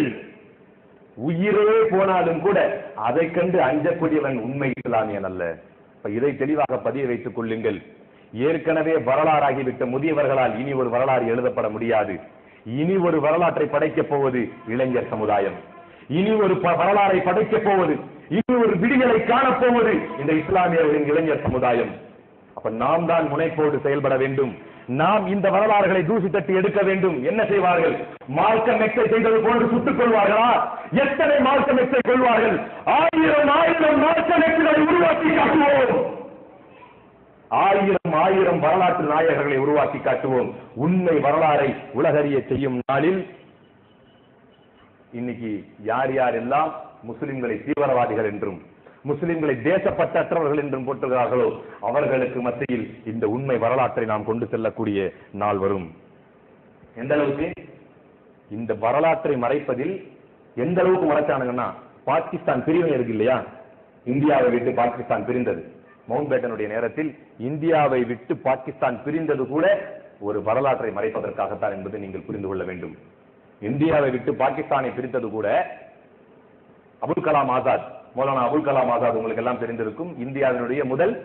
உயிரே போனாலும் கூட அதை கண்டு அஞ்சக்கூடியவன் உண்மை இஸ்லாமியன் அல்ல இப்ப இதை தெளிவாக பதிய வைத்துக் கொள்ளுங்கள் ஏற்கனவே வரலாறாகிவிட்ட முதியவர்களால் இனி ஒரு வரலாறு எழுதப்பட முடியாது இனி ஒரு வரலாற்றை படைக்கப் போவது இளைஞர் சமுதாயம் இனி ஒரு ப- வரலாறை படைக்கப் போவது இனி ஒரு விடியலை காணப்போவது இந்த இஸ்லாமியர்களின் இளைஞர் சமுதாயம் அப்ப நாம் தான் முனைப்போடு செயல்பட வேண்டும் நாம் இந்த வரலாறுகளை தூசி தட்டி எடுக்க வேண்டும் என்ன செய்வார்கள் மார்க்கம் எக்ஸை செய்தது போன்று சுட்டுக் கொள்வார்களா எத்தனை மார்க்கம் எக்ஸை கொள்வார்கள் ஆயிரம் ஆயிரம் மார்க்கம் எக்ஸுகளை உருவாக்கி காட்டுவோம் ஆயிரம் ஆயிரம் வரலாற்று நாயகர்களை உருவாக்கி காட்டுவோம் உண்மை வரலாறை உலகறிய செய்யும் நாளில் இன்னைக்கு யார் யாரெல்லாம் முஸ்லிம்களை தீவிரவாதிகள் என்றும் முஸ்லிம்களை தேசப்பற்றற்றவர்கள் என்றும் போட்டுகிறார்களோ அவர்களுக்கு மத்தியில் இந்த உண்மை வரலாற்றை நாம் கொண்டு செல்லக்கூடிய நாள் வரும் எந்த அளவுக்கு இந்த வரலாற்றை மறைப்பதில் எந்த அளவுக்கு மறைச்சானுங்கன்னா பாகிஸ்தான் பிரிவினை இருக்கு இல்லையா இந்தியாவை விட்டு பாகிஸ்தான் பிரிந்தது மவுண்ட் பேட்டனுடைய நேரத்தில் இந்தியாவை விட்டு பாகிஸ்தான் பிரிந்தது கூட ஒரு வரலாற்றை மறைப்பதற்காகத்தான் என்பதை நீங்கள் புரிந்து கொள்ள வேண்டும் இந்தியாவை விட்டு பாகிஸ்தானை பிரித்தது கூட அபுல் கலாம் ஆசாத் மௌலானா அபுல் கலாம் ஆசாத் உங்களுக்கு எல்லாம் தெரிந்திருக்கும் இந்தியாவினுடைய முதல்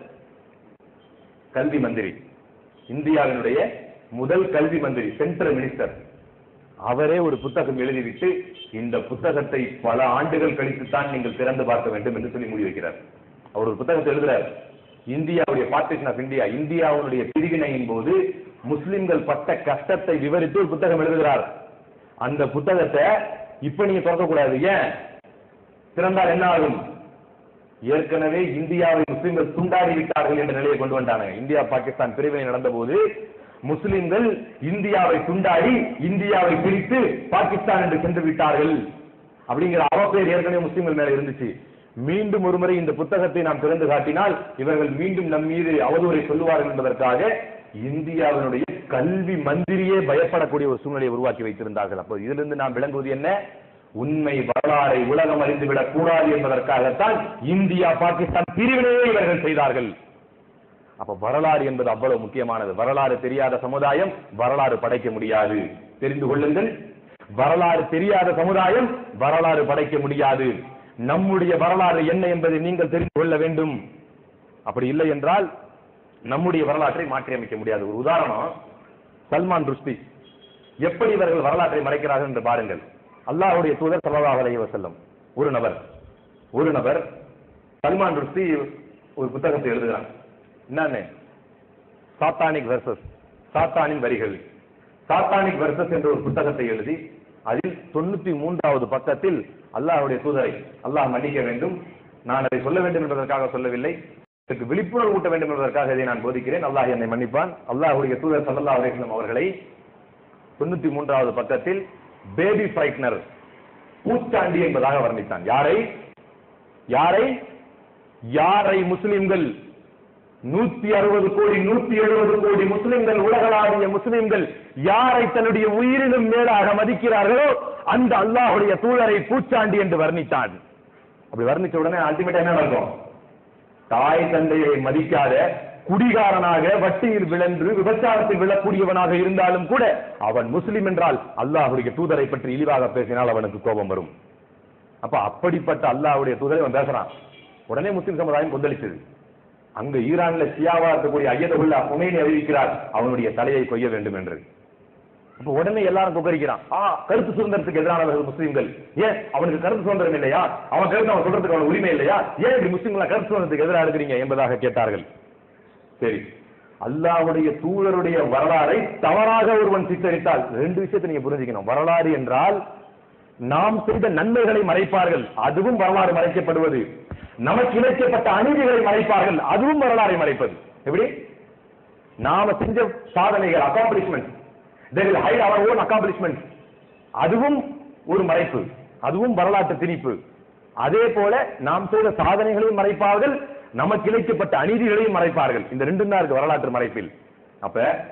கல்வி மந்திரி இந்தியாவினுடைய முதல் கல்வி மந்திரி சென்ட்ரல் மினிஸ்டர் அவரே ஒரு புத்தகம் எழுதிவிட்டு இந்த புத்தகத்தை பல ஆண்டுகள் கழித்துத்தான் நீங்கள் திறந்து பார்க்க வேண்டும் என்று சொல்லி முடிவு வைக்கிறார் அவர் ஒரு புத்தகத்தை எழுதுறாரு இந்தியாவுடைய பார்ட்டிஷன் ஆஃப் இந்தியா இந்தியாவுடைய பிரிவினையின் போது முஸ்லிம்கள் பட்ட கஷ்டத்தை விவரித்து ஒரு புத்தகம் எழுதுகிறார் அந்த புத்தகத்தை இப்ப நீங்க திறக்க கூடாது ஏன் திறந்தால் என்ன ஆகும் ஏற்கனவே இந்தியாவை முஸ்லிம்கள் துண்டாடி விட்டார்கள் என்ற நிலையை கொண்டு வந்தாங்க இந்தியா பாகிஸ்தான் பிரிவினை நடந்தபோது முஸ்லிம்கள் இந்தியாவை துண்டாடி இந்தியாவை பிரித்து பாகிஸ்தான் என்று சென்று விட்டார்கள் அப்படிங்கிற அவப்பேர் ஏற்கனவே முஸ்லிம்கள் மேல இருந்துச்சு மீண்டும் ஒருமுறை இந்த புத்தகத்தை நாம் திறந்து காட்டினால் இவர்கள் மீண்டும் நம் மீது அவதூறை சொல்லுவார்கள் என்பதற்காக இந்தியாவினுடைய கல்வி மந்திரியே பயப்படக்கூடிய ஒரு சூழ்நிலையை உருவாக்கி வைத்திருந்தார்கள் அப்போ இதிலிருந்து நாம் விளங்குவது என்ன உண்மை வரலாறை உலகம் அறிந்துவிடக் கூடாது என்பதற்காகத்தான் இந்தியா பாகிஸ்தான் பிரிவினையே இவர்கள் செய்தார்கள் அப்ப வரலாறு என்பது அவ்வளவு முக்கியமானது வரலாறு தெரியாத சமுதாயம் வரலாறு படைக்க முடியாது தெரிந்து கொள்ளுங்கள் வரலாறு தெரியாத சமுதாயம் வரலாறு படைக்க முடியாது நம்முடைய வரலாறு என்ன என்பதை நீங்கள் தெரிந்து கொள்ள வேண்டும் அப்படி இல்லை என்றால் நம்முடைய வரலாற்றை மாற்றியமைக்க முடியாது ஒரு உதாரணம் சல்மான் ருஷ்டி எப்படி இவர்கள் வரலாற்றை மறைக்கிறார்கள் என்று பாருங்கள் அல்லாஹ்வுடைய தூதர் ஸல்லல்லாஹு அலைஹி வஸல்லம் ஒரு நபர் ஒரு நபர் சல்மான் ருஷ்டி ஒரு புத்தகத்தை எழுதுகிறான் என்னன்னு சாத்தானிக் வெர்சஸ் சாத்தானின் வரிகள் சாத்தானிக் வெர்சஸ் என்ற ஒரு புத்தகத்தை எழுதி அதில் தொண்ணூத்தி மூன்றாவது பக்கத்தில் அல்லாஹ்வுடைய தூதரை அல்லாஹ் மன்னிக்க வேண்டும் நான் அதை சொல்ல வேண்டும் என்பதற்காக சொல்லவில்லை இதற்கு விழிப்புணர்வு ஊட்ட வேண்டும் என்பதற்காக இதை நான் போதிக்கிறேன் அல்லாஹ் என்னை மன்னிப்பான் அல்லாஹ்வுடைய தூதர் ஸல்லல்லாஹு அலைஹி வஸல்லம் அவர்களை தொண்ணூத்தி மூன்றாவது பக்கத்தில் பேபி ஃபைட்னர் பூச்சாண்டி என்பதாக வர்ணித்தான் யாரை யாரை யாரை முஸ்லிம்கள் நூத்தி அறுபது கோடி நூத்தி எழுபது கோடி முஸ்லிம்கள் உலகளாவிய முஸ்லிம்கள் யாரை தன்னுடைய உயிரினும் மேலாக மதிக்கிறார்களோ அந்த அல்லாஹுடைய தூதரை பூச்சாண்டி என்று வர்ணித்தான் அப்படி வர்ணிச்ச உடனே அல்டிமேட்டா என்ன நடக்கும் தாய் தந்தையை மதிக்காத குடிகாரனாக வட்டியில் விழன்று விபச்சாரத்தில் விழக்கூடியவனாக இருந்தாலும் கூட அவன் முஸ்லிம் என்றால் அல்லாஹுடைய தூதரை பற்றி இழிவாக பேசினால் அவனுக்கு கோபம் வரும் அப்ப அப்படிப்பட்ட அல்லாஹ்வுடைய தூதரை அவன் பேசுறான் உடனே முஸ்லிம் சமுதாயம் கொந்தளிச்சது அங்க ஈரான்ல சியாவா இருக்கக்கூடிய ஐயதுல்லா ஹுமைனி அறிவிக்கிறார் அவனுடைய தலையை கொய்ய வேண்டும் என்று அப்ப உடனே எல்லாரும் கொக்கரிக்கிறான் ஆ கருத்து சுதந்திரத்துக்கு எதிரானவர்கள் முஸ்லிம்கள் ஏன் அவனுக்கு கருத்து சுதந்திரம் இல்லையா அவன் கருத்து அவன் சொல்றதுக்கு அவனுக்கு உரிமை இல்லையா ஏன் இப்படி முஸ்லிம்களா கருத்து சுதந்திரத்துக்கு எதிராக இருக்கிறீங்க என்பதாக கேட்டார்கள் சரி அல்லாஹ்வுடைய தூதருடைய வரலாறை தவறாக ஒருவன் சித்தரித்தால் ரெண்டு விஷயத்தை நீங்க புரிஞ்சுக்கணும் வரலாறு என்றால் நாம் செய்த நன்மைகளை மறைப்பார்கள் அதுவும் வரலாறு மறைக்கப்படுவது நமக்கு இழைக்கப்பட்ட அநீதிகளை மறைப்பார்கள் அதுவும் வரலாறை மறைப்பது எப்படி நாம செஞ்ச சாதனைகள் accomplishment they will hide our own accomplishments அதுவும் ஒரு மறைப்பு அதுவும் வரலாற்று திணிப்பு அதே போல நாம் செய்த சாதனைகளையும் மறைப்பார்கள் நமக்கு இழைக்கப்பட்ட அநீதிகளையும் மறைப்பார்கள் இந்த ரெண்டும் தான் இருக்கு வரலாற்று மறைப்பில் அப்ப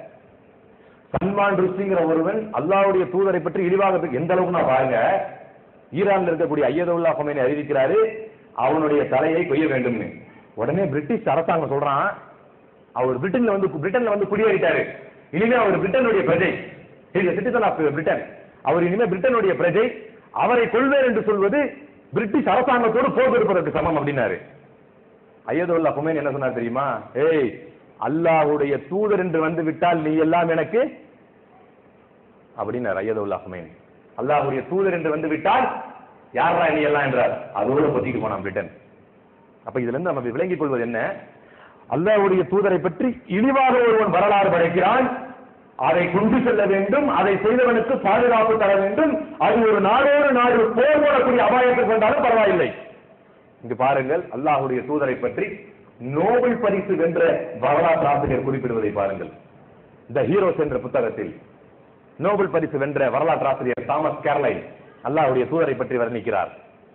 சல்மான் ருஷ்டிங்கிற ஒருவன் அல்லாஹ்வுடைய தூதரை பற்றி இழிவாக பே- எந்த அளவுக்கு நான் பாருங்க ஈரான்ல இருக்கக்கூடிய ஐயதுல்லா ஹொமைனி அறிவிக்கிறாரு அவனுடைய தலையை கொய்ய வேண்டும்னு உடனே பிரிட்டிஷ் அரசாங்கம் சொல்றான் அவர் பிரிட்டன்ல வந்து பிரிட்டன்ல வந்து குடியேறிட்டாரு இனிமே அவர் பிரிட்டனுடைய பிரஜை சிட்டிசன் ஆஃப் பிரிட்டன் அவர் இனிமே பிரிட்டனுடைய பிரஜை அவரை கொள்வேர் என்று சொல்வது பிரிட்டிஷ் அரசாங்கத்தோடு போர் தொடுப்பதற்கு சமம் அப்படின்னாரு ஐயதுல்லா ஹுமைன் என்ன சொன்னார் தெரியுமா ஏய் அல்லாஹ்வுடைய தூதர் என்று வந்து விட்டால் நீ எல்லாம் எனக்கு அப்படின்னார் ஐயதுல்லா ஹுமைன் அல்லாஹ்வுடைய தூதர் என்று வந்து விட்டால் யாரா நீ எல்லாம் என்றார் அதோட பொத்திட்டு போனான் பிரிட்டன் அப்ப இதுல இருந்து நம்ம விளங்கிக் கொள்வது என்ன அல்லாஹ்வுடைய தூதரை பற்றி இழிவாக ஒருவன் வரலாறு படைக்கிறான் அதை கொண்டு செல்ல வேண்டும் அதை செய்தவனுக்கு பாதுகாப்பு தர வேண்டும் அது ஒரு நாடோடு நாடு போர் போடக்கூடிய அபாயத்துக்கு வந்தாலும் பரவாயில்லை இங்கு பாருங்கள் அல்லாஹ்வுடைய தூதரை பற்றி நோபல் பரிசு வென்ற வரலாற்று ஆசிரியர் குறிப்பிடுவதை பாருங்கள் த ஹீரோஸ் என்ற புத்தகத்தில் நோபல் பரிசு வென்ற வரலாற்று ஆசிரியர் தாமஸ் கேரலைன் அல்லாஹ்வுடைய தூதரை பற்றி வர்ணிக்கிறார்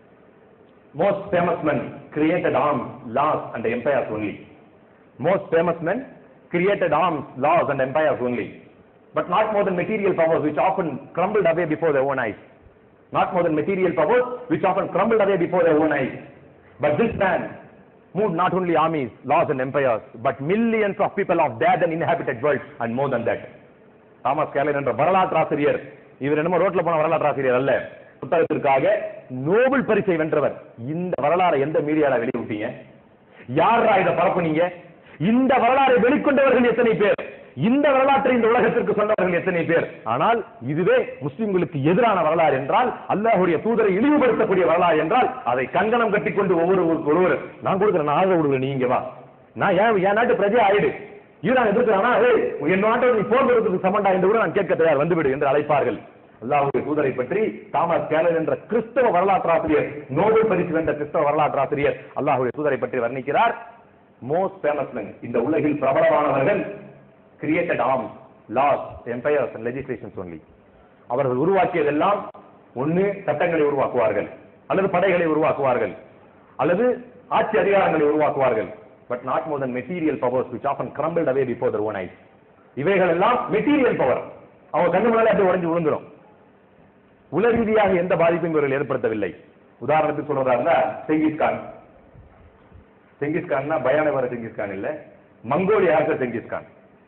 most famous men created arms, laws and empires only. Most famous men created arms, laws and empires only. But not more than material powers which often crumbled away before their own eyes. Not more than material powers which often crumbled away before their own eyes. But this man moved not only armies, laws and empires, but millions of people of dead and inhabited world and more than that. Thomas கேலன் என்ற வரலாற்று ஆசிரியர் இவர் என்னமோ ரோட்ல போன வரலாற்று ஆசிரியர் அல்ல புத்தகத்திற்காக நோபல் பரிசை வென்றவர் இந்த வரலாறை எந்த மீடியால வெளியிட்டீங்க யாரா இதை பரப்புனீங்க இந்த வரலாறை வெளிக்கொண்டவர்கள் எத்தனை பேர் இந்த வரலாற்றை இந்த உலகத்திற்கு சொன்னவர்கள் எத்தனை பேர் ஆனால் இதுவே முஸ்லிம்களுக்கு எதிரான வரலாறு என்றால் அல்லாஹ்வுடைய தூதரை இழிவுபடுத்தக்கூடிய வரலாறு என்றால் அதை கங்கணம் கட்டிக்கொண்டு ஒவ்வொரு ஒருவர் நான் கொடுக்குறேன் நான் ஆதரவு கொடுக்குறேன் நீங்க வா நான் ஏன் என் நாட்டு பிரஜை ஆயிடு ஈரான் எதிர்க்கிறானா ஏய் என் நாட்டை நீ போர் கொடுக்கிறதுக்கு சமண்டா என்று கூட நான் கேட்க தயார் வந்துவிடு என்று அழைப்பார்கள் அல்லாஹ்வுடைய தூதரை பற்றி தாமஸ் கேலன் என்ற கிறிஸ்தவ வரலாற்றாசிரியர் நோபல் பரிசு வென்ற கிறிஸ்தவ வரலாற்றாசிரியர் அல்லாஹ்வுடைய தூதரை பற்றி வர்ணிக்கிறார் மோஸ்ட் ஃபேமஸ் இந்த உலகில் பிரபலமானவர்கள் created arms laws empires and legislations only அவர்கள் உருவாக்கியதெல்லாம் ஒண்ணு சட்டங்களை உருவாக்குவார்கள் அல்லது படைகளை உருவாக்குவார்கள் அல்லது ஆட்சி அதிகாரங்களை உருவாக்குவார்கள் but not more than material powers which often crumbled away before their own eyes இவைகள் எல்லாம் மெட்டீரியல் பவர் அவங்க கண்ணு முன்னாலே அப்படியே உடைஞ்சு விழுந்துரும் உல ரீதியாக எந்த பாதிப்பும் இவர்கள் ஏற்படுத்தவில்லை உதாரணத்துக்கு சொல்றதா இருந்தா செங்கிஸ்கான் செங்கிஸ்கான்னா பயானவர செங்கிஸ்கான் இல்ல மங்கோலிய அரசர் செங்கிஸ்கான்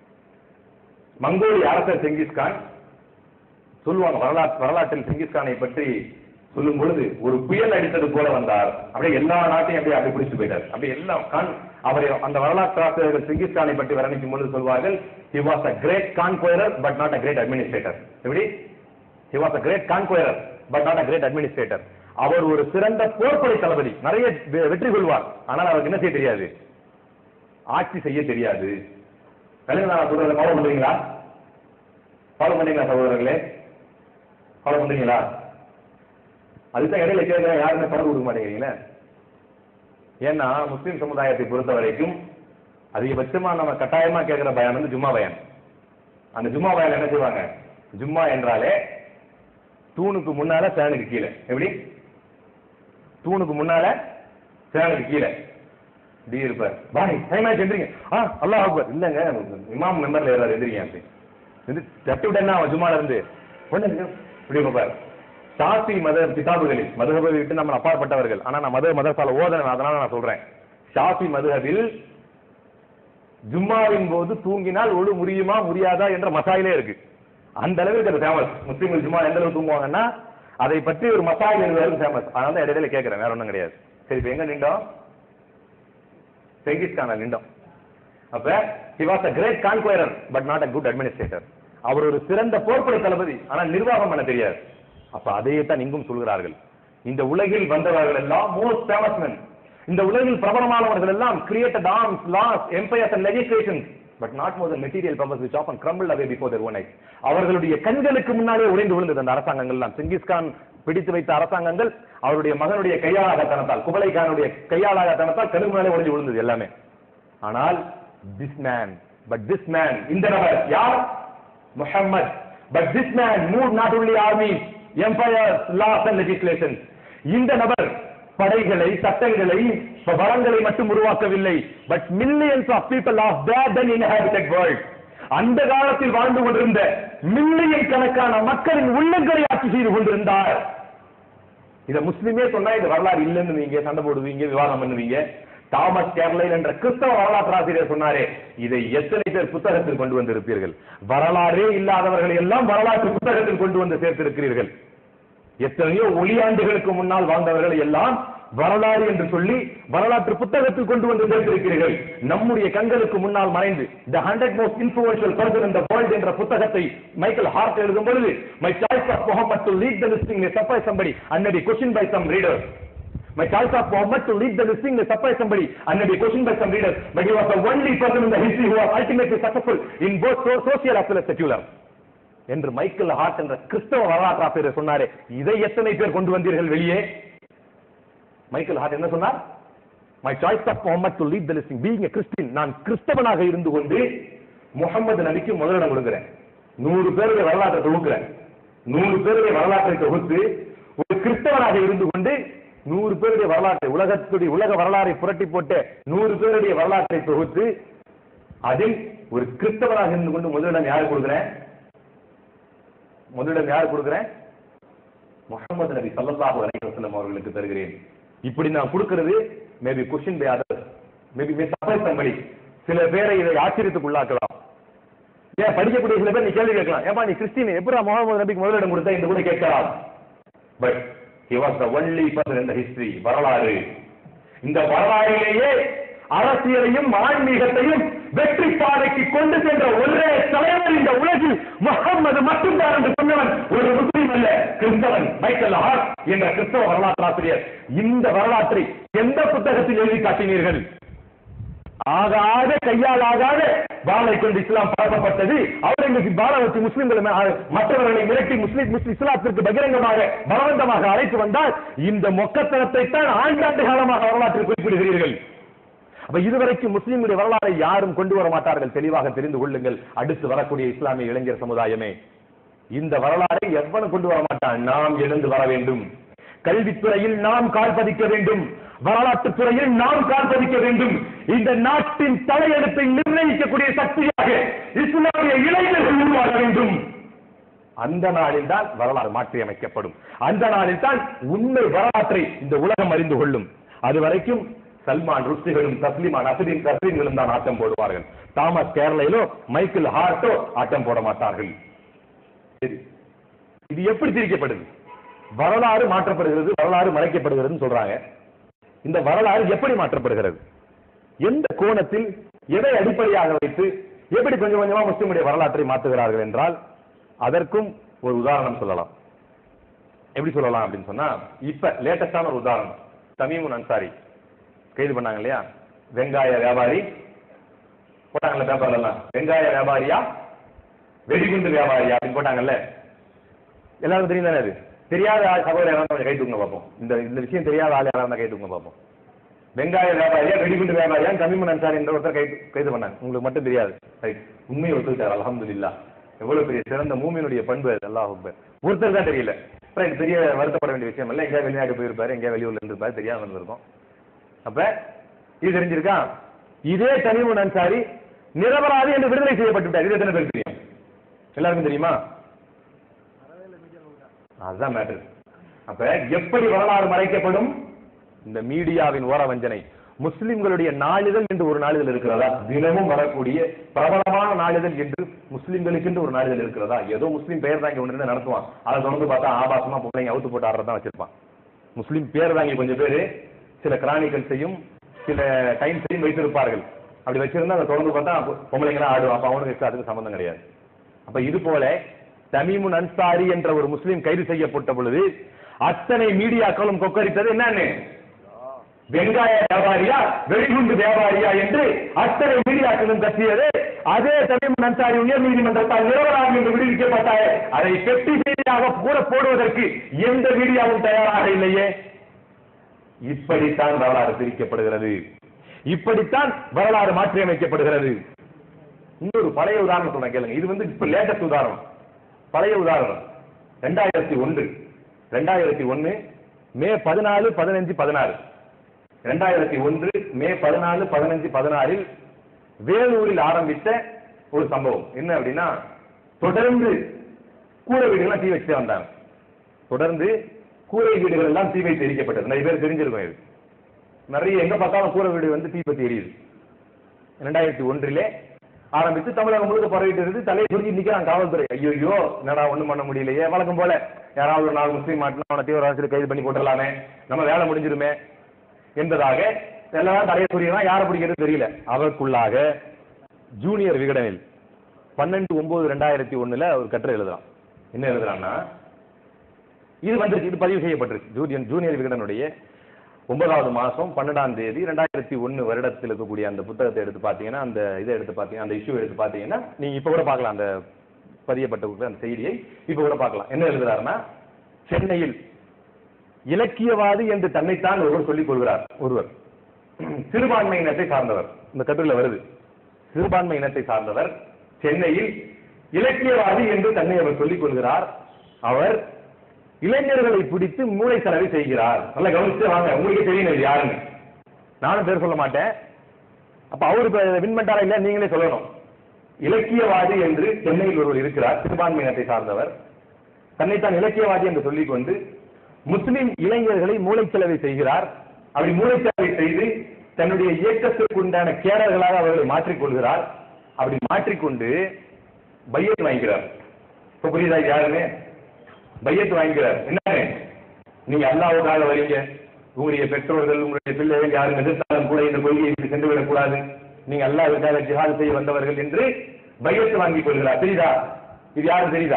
மங்கோலிய அரசர் செங்கிஸ்கான் சொல்லுவாங்க வரலாற்று வரலாற்றில் செங்கிஸ்கானை பற்றி சொல்லும் பொழுது ஒரு புயல் அடித்தது போல வந்தார் அப்படியே எல்லா நாட்டையும் அப்படியே அப்படி பிடிச்சு போயிட்டார் அப்படியே எல்லாம் கான் அவரை அந்த வரலாற்று ஆசிரியர்கள் செங்கிஸ்கானை பற்றி வர்ணிக்கும் பொழுது சொல்வார்கள் he was a great conqueror but not a great administrator எப்படி he was a great conqueror but not a great administrator அவர் ஒரு சிறந்த போர்ப்படை தளபதி நிறைய வெ- வெற்றி கொள்வார் ஆனால் அவருக்கு என்ன செய்ய தெரியாது ஆட்சி செய்ய தெரியாது கலைஞர் நான் சொல்றதை ஃபாலோ பண்றீங்களா ஃபாலோ பண்றீங்களா சகோதரர்களே ஃபாலோ பண்றீங்களா அதுதான் இடையில கேட்கிறேன் யாருமே பணம் கொடுக்க மாட்டேங்கிறீங்களே ஏன்னா முஸ்லிம் சமுதாயத்தை பொறுத்த வரைக்கும் அதிகபட்சமா நம்ம கட்டாயமா கேட்கிற பயான் வந்து ஜும்மா பயான் அந்த ஜும்மா பயான் என்ன செய்வாங்க ஜும்மா என்றாலே தூணுக்கு முன்னால ஃபேனுக்கு கீழே எப்படி தூணுக்கு முன்னால ஃபேனுக்கு கீழே டி இருப்பார் பாய் டைம் ஆச்சு எந்திரிங்க ஆ அல்லாஹ் அக்பர் இல்லங்க இமாம் மெம்பர்ல ஏறாரு எந்திரிங்க அப்படி இது தட்டி விட்டேன்னா அவன் ஜும்மால இருந்து ஒண்ணு இப்படி இருப்பார் ஷாஃபி மத கிதாபுகளில் மதுஹபை விட்டு நம்ம அப்பாற்பட்டவர்கள் ஆனா நான் மத மதசால ஓதனேன் அதனால நான் சொல்றேன் ஷாஃபி மதுஹபில் ஜும்மாவின் போது தூங்கினால் ஒழு முறியுமா முடியாதா என்ற மசாயிலே இருக்கு அந்த அளவுக்கு அது ஃபேமஸ் முஸ்லீம்கள் ஜும்மா எந்த அளவுக்கு தூங்குவாங்கன்னா அதை பற்றி ஒரு மசாயில் எழுதுவது ஃபேமஸ் அதனால தான் இடையில கேட்கிறேன் வேற ஒண்ணும் கிடையாது சரி இப்ப எங்க நின்றோம் செங்கிஸ்கான நின்றோம் அப்ப he was a great conqueror but not a good administrator அவர் ஒரு சிறந்த போர்ப்படை தளபதி ஆனா நிர்வாகம் பண்ண தெரியாது அப்ப அதையே தான் இங்கும் சொல்கிறார்கள் இந்த உலகில் வந்தவர்கள் எல்லாம் மோஸ்ட் ஃபேமஸ் men இந்த உலகில் பிரபலமானவர்கள் எல்லாம் created arms laws empires and legislations but not more than material purpose which often crumbled away before their own eyes அவர்களுடைய கண்களுக்கு முன்னாலே உடைந்து விழுந்தது அந்த அரசாங்கங்கள் எல்லாம் செங்கிஸ்கான் பிடித்து வைத்த அரசாங்கங்கள் அவருடைய மகனுடைய கையாளாகத்தனத்தால் குபலைகானுடைய கையாளாகத்தனத்தால் கணு முன்னாலே உடைஞ்சு விழுந்தது எல்லாமே ஆனால் this man but this man இந்த நபர் யார் Muhammad but this man move not only armies empires laws and legislations இந்த நபர் படைகளை சட்டங்களை வளங்களை மட்டும் உருவாக்கவில்லை but millions of people of that and inhabited world அந்த காலத்தில் வாழ்ந்து கொண்டிருந்த மில்லியன் கணக்கான மக்களின் உள்ளங்களை ஆட்சி செய்து கொண்டிருந்தார் இத முஸ்லிமே சொன்னா இந்த வரலாறு இல்லைன்னு நீங்க சண்டை போடுவீங்க விவாதம் பண்ணுவீங்க தாமஸ் கேர்லைன் என்ற கிறிஸ்தவ வரலாற்று ஆசிரியர் சொன்னாரே இதை எத்தனை பேர் புத்தகத்தில் கொண்டு வந்திருப்பீர்கள் வரலாறே இல்லாதவர்களை எல்லாம் வரலாற்று புத்தகத்தில் கொண்டு வந்து சேர்த்திருக்கிறீர்கள் எத்தனையோ ஒளியாண்டுகளுக்கு முன்னால் வாழ்ந்தவர்களை எல்லாம் வரலாறு என்று சொல்லி வரலாற்று புத்தகத்தில் கொண்டு வந்து சேர்த்திருக்கிறீர்கள் நம்முடைய கண்களுக்கு முன்னால் மறைந்து the hundred most influential person இந்த வேர்ல்ட் என்ற புத்தகத்தை மைக்கேல் ஹார்ட் எழுதும் பொழுது my choice of Muhammad to lead the listing may surprise somebody and may question by some readers My choice of Muhammad to lead the listing may surprise somebody and may be questioned by some readers, but he was the only person in the history who was ultimately successful in both so- social as well as secular. என்று Michael Hart என்ற கிறிஸ்தவ வரலாற்று ஆசிரியர் சொன்னாரே இதை எத்தனை பேர் கொண்டு வந்தீர்கள் வெளியே மைக்கேல் ஹார்ட் என்ன சொன்னார் my choice of Muhammad to lead the listing being Christian நான் கிறிஸ்தவனாக இருந்து கொண்டு முகமது நபிக்கு முதலிடம் கொடுக்கிறேன் நூறு பேருடைய வரலாற்றை தொகுக்கிறேன் நூறு பேருடைய வரலாற்றை தொகுத்து ஒரு கிறிஸ்தவனாக இருந்து கொண்டு நூறு பேருடைய வரலாற்றை உலகத்துடைய உலக வரலாறை புரட்டி போட்டு நூறு பேருடைய வரலாற்றை தொகுத்து அதில் ஒரு கிறிஸ்தவனாக இருந்து கொண்டு முதலிடம் யாரு கொடுக்கிறேன் முதலிடம் யாரு கொடுக்கிறேன் முகமது நபி ஸல்லல்லாஹு அலைஹி வஸல்லம் அவர்களுக்கு தருகிறேன் இப்படி நான் கொடுக்கிறது maybe question by others maybe may surprise somebody சில பேரை இதை ஆச்சரியத்துக்குள்ளாக்கலாம் ஏன் படிக்கக்கூடிய சில பேர் நீ கேள்வி கேட்கலாம் ஏப்பா நீ கிறிஸ்டின் எப்படா முகமது நபிக்கு முதலிடம் கொடுத்த இந்த கூட கேட்கலாம் but he was the only person in the history வரலாறு இந்த வரலாறிலேயே அரசியலையும் ஆன்மீகத்தையும் வெற்றி பாதைக்கு கொண்டு சென்ற ஒரே தலைவர் இந்த உலகில் முகம்மது மட்டும்தான் என்று சொன்னவன் ஒரு முஸ்லீம் அல்ல கிறிஸ்தவன் மைக்கேல் ஹார்ட் என்ற கிறிஸ்தவ வரலாற்று ஆசிரியர் இந்த வரலாற்றை எந்த புத்தகத்தில் எழுதி காட்டினீர்கள் ஆகாத கையால் ஆகாத வாளை கொண்டு இஸ்லாம் பரப்பப்பட்டது அவர் இன்னைக்கு பால வச்சு முஸ்லிம்களை ம- மற்றவர்களை மிரட்டி முஸ்லிம் முஸ்லிம் இஸ்லாத்திற்கு பகிரங்கமாக பலவந்தமாக அழைத்து வந்தால் இந்த மொக்கத்தனத்தை தான் ஆண்டாண்டு காலமாக வரலாற்றில் குறிப்பிடுகிறீர்கள் அப்ப இதுவரைக்கும் முஸ்லிம்களுடைய வரலாறை யாரும் கொண்டு வர மாட்டார்கள் தெளிவாக தெரிந்து கொள்ளுங்கள் அடுத்து வரக்கூடிய இஸ்லாமிய இளைஞர் சமுதாயமே இந்த வரலாறை எவனும் கொண்டு வர மாட்டான் நாம் எழுந்து வர வேண்டும் கல்வித்துறையில் நாம் கால் பதிக்க வேண்டும் வரலாற்றுத் துறையில் நாம் கால் பதிக்க வேண்டும் இந்த நாட்டின் தலையெடுப்பை நிர்ணயிக்கக்கூடிய சக்தியாக இஸ்லாமிய இளைஞர்கள் உருவாக வேண்டும் அந்த நாளில் தான் வரலாறு மாற்றி அமைக்கப்படும் அந்த நாளில் தான் உண்மை வரலாற்றை இந்த உலகம் அறிந்து கொள்ளும் அது வரைக்கும் சல்மான் ருஷ்டிகளும் தஸ்லிமா நசரின் தஸ்லீம்களும் தான் ஆட்டம் போடுவார்கள் தாமஸ் கேரளையிலோ மைக்கேல் ஹார்ட்டோ ஆட்டம் போட மாட்டார்கள் சரி இது எப்படி திரிக்கப்படுது வரலாறு மாற்றப்படுகிறது வரலாறு மறைக்கப்படுகிறதுன்னு சொல்றாங்க இந்த வரலாறு எப்படி மாற்றப்படுகிறது எந்த கோணத்தில் எதை அடிப்படையாக வைத்து எப்படி கொஞ்சம் கொஞ்சமா முஸ்லிமுடைய வரலாற்றை மாற்றுகிறார்கள் என்றால் அதற்கும் ஒரு உதாரணம் சொல்லலாம் எப்படி சொல்லலாம் அப்படின்னு சொன்னா இப்ப லேட்டஸ்டான ஒரு உதாரணம் தமீமுன் அன்சாரி கைது பண்ணாங்க இல்லையா வெங்காய வியாபாரி போட்டாங்கல்ல பேப்பர்ல எல்லாம் வெங்காய வியாபாரியா வெடிகுண்டு வியாபாரியா அப்படின்னு போட்டாங்கல்ல எல்லாருக்கும் தெரியும் தானே அது தெரியாத ஆள் சகோதரர் யாராவது கொஞ்சம் கை தூங்க பார்ப்போம் இந்த இந்த விஷயம் தெரியாத ஆள் யாராவது கை தூங்க பார்ப்போம் வெங்காய வியாபாரியா வெடிகுண்டு வியாபாரியா கமிமன் அன்சாரி என்ற ஒருத்தர் கை கைது பண்ணாங்க உங்களுக்கு மட்டும் தெரியாது ரைட் உண்மையை ஒத்துக்கிட்டார் அல்ஹம்துலில்லாஹ் எவ்வளவு பெரிய சிறந்த மூமியினுடைய பண்பு அது அல்லாஹ் அக்பர் ஒருத்தர் தான் தெரியல ரைட் பெரிய வருத்தப்பட வேண்டிய விஷயம் இல்லை எங்கேயா வெளிநாட்டு போயிருப்பாரு எங்கேயா வெளியூர்ல இருந்திருப்பாரு தெரியாம இருந்திருக்கும் அப்ப இது தெரிஞ்சிருக்கா இதே தனிமுன் அன்சாரி நிரபராதி என்று விடுதலை செய்யப்பட்டு விட்டார் இது எத்தனை பேர் தெரியும் எல்லாருக்கும் தெரியுமா அதுதான் மேட்டர் அப்ப எப்படி வரலாறு மறைக்கப்படும் இந்த மீடியாவின் ஓர வஞ்சனை முஸ்லிம்களுடைய நாளிதழ் என்று ஒரு நாளிதழ் இருக்கிறதா தினமும் வரக்கூடிய பிரபலமான நாளிதழ் என்று முஸ்லிம்களுக்கு என்று ஒரு நாளிதழ் இருக்கிறதா ஏதோ முஸ்லீம் பெயர் தாங்கி ஒன்று நடத்துவான் அதை தொடர்ந்து பார்த்தா ஆபாசமா பிள்ளைங்க அவுத்து போட்டு ஆடுறதான் வச்சிருப்பான் முஸ்லீம் பேர் தாங்கி கொஞ்சம் பேரு சில கிரானிக்கல்ஸையும் சில டைம்ஸையும் வைத்திருப்பார்கள் அப்படி வச்சிருந்தா அதை தொடர்ந்து பார்த்தா பொம்பளைங்களா ஆடுவான் அப்ப அவனுக்கு அதுக்கு சம்பந்தம் கிடையாது அப்ப இது போல தமீமுன் அன்சாரி என்ற ஒரு முஸ்லீம் கைது செய்யப்பட்ட பொழுது அத்தனை மீடியாக்களும் கொக்கரித்தது என்னன்னு வெங்காய வியாபாரியா வெடிகுண்டு வியாபாரியா என்று அத்தனை மீடியாக்களும் கத்தியது அதே தமீமுன் அன்சாரி உயர் நீதிமன்றத்தால் நிரபராதி என்று விடுவிக்கப்பட்டார் அதை பெட்டி செய்தியாக கூட போடுவதற்கு எந்த மீடியாவும் தயாராக இல்லையே இப்படித்தான் வரலாறு பிரிக்கப்படுகிறது இப்படித்தான் வரலாறு மாற்றியமைக்கப்படுகிறது இன்னொரு பழைய உதாரணம் சொல்றேன் கேளுங்க இது வந்து இப்ப லேட்டஸ்ட் உதாரணம் பழைய உதாரணம் ரெண்டாயிரத்தி ஒன்று ரெண்டாயிரத்தி ஒன்னு மே பதினாலு பதினஞ்சு பதினாறு ரெண்டாயிரத்தி ஒன்று மே பதினாலு பதினஞ்சு பதினாறில் வேலூரில் ஆரம்பித்த ஒரு சம்பவம் என்ன அப்படின்னா தொடர்ந்து கூரை வீடுகள்லாம் தீ வச்சுட்டே வந்தாங்க தொடர்ந்து கூரை வீடுகள் எல்லாம் தீ வைத்து எரிக்கப்பட்டது நிறைய பேர் தெரிஞ்சிருக்கும் இது நிறைய எங்க பார்த்தாலும் கூரை வீடு வந்து தீ பத்தி எரியுது ரெண்டாயிரத்தி ஒன்றிலே ஆரம்பித்து தமிழகம் முழுக்க பரவிட்டு இருந்து தலையை குறிஞ்சி நிக்கிறான் காவல்துறை ஐயோ என்னடா ஒண்ணும் பண்ண முடியலையே வழக்கம் போல யாராவது ஒரு நாலு முஸ்லீம் மாட்டினா அவனை தீவிரவாதத்தில் கைது பண்ணி போட்டுடலாமே நம்ம வேலை முடிஞ்சிருமே என்பதாக எல்லாம் தலையை குறியதான் யாரை பிடிக்கிறது தெரியல அதற்குள்ளாக ஜூனியர் விகடனில் பன்னெண்டு ஒன்பது ரெண்டாயிரத்தி ஒண்ணுல ஒரு கட்டுரை எழுதுறான் என்ன எழுதுறான்னா இது வந்திருக்கு இது பதிவு செய்யப்பட்டிருக்கு ஜூனியர் ஜூனியர் விகடனுடைய ஒன்பதாவது மாசம் பன்னெண்டாம் தேதி ரெண்டாயிரத்தி ஒன்னு வருடத்தில் இருக்கக்கூடிய அந்த புத்தகத்தை எடுத்து பார்த்தீங்கன்னா அந்த இதை எடுத்து பார்த்தீங்கன்னா அந்த இஷ்யூ எடுத்து பார்த்தீங்கன்னா நீங்க இப்ப கூட பார்க்கலாம் அந்த பதியப்பட்ட அந்த செய்தியை இப்ப கூட பார்க்கலாம் என்ன எழுதுறாருன்னா சென்னையில் இலக்கியவாதி என்று தன்னைத்தான் ஒருவர் சொல்லிக் கொள்கிறார் ஒருவர் சிறுபான்மை இனத்தை சார்ந்தவர் இந்த கட்டுரையில வருது சிறுபான்மை இனத்தை சார்ந்தவர் சென்னையில் இலக்கியவாதி என்று தன்னை அவர் சொல்லிக் கொள்கிறார் அவர் இளைஞர்களை பிடித்து மூளை செலவை செய்கிறார் நல்லா கவனிச்சு வாங்க உங்களுக்கு தெரியும் இது யாருன்னு நானும் பேர் சொல்ல மாட்டேன் அப்ப அவரு வின் பண்ணிட்டாரா இல்ல நீங்களே சொல்லணும் இலக்கியவாதி என்று சென்னையில் ஒருவர் இருக்கிறார் சிறுபான்மை இனத்தை சார்ந்தவர் தன்னைத்தான் இலக்கியவாதி என்று சொல்லிக்கொண்டு முஸ்லிம் இளைஞர்களை மூளைச்சலவை செய்கிறார் அப்படி மூளைச்சலவை செய்து தன்னுடைய இயக்கத்திற்கு உண்டான கேடர்களாக அவர்களை மாற்றிக்கொள்கிறார் அப்படி மாற்றிக்கொண்டு பையத் வாங்கிக்கிறார் இப்ப புரியுதா இது யாருன்னு பையத்து வாங்கிக்கிறார் என்ன நீங்க அல்லாவுக்காக வரீங்க உங்களுடைய பெற்றோர்கள் உங்களுடைய பிள்ளைகள் யாரும் எதிர்த்தாலும் கூட இந்த கொள்கையை விட்டு சென்று விடக்கூடாது நீங்க அல்லாஹ்வுக்காக ஜிஹாத் செய்ய வந்தவர்கள் என்று பையத்து வாங்கிக் கொள்கிறார் தெரியுதா இது யாரும் தெரியுதா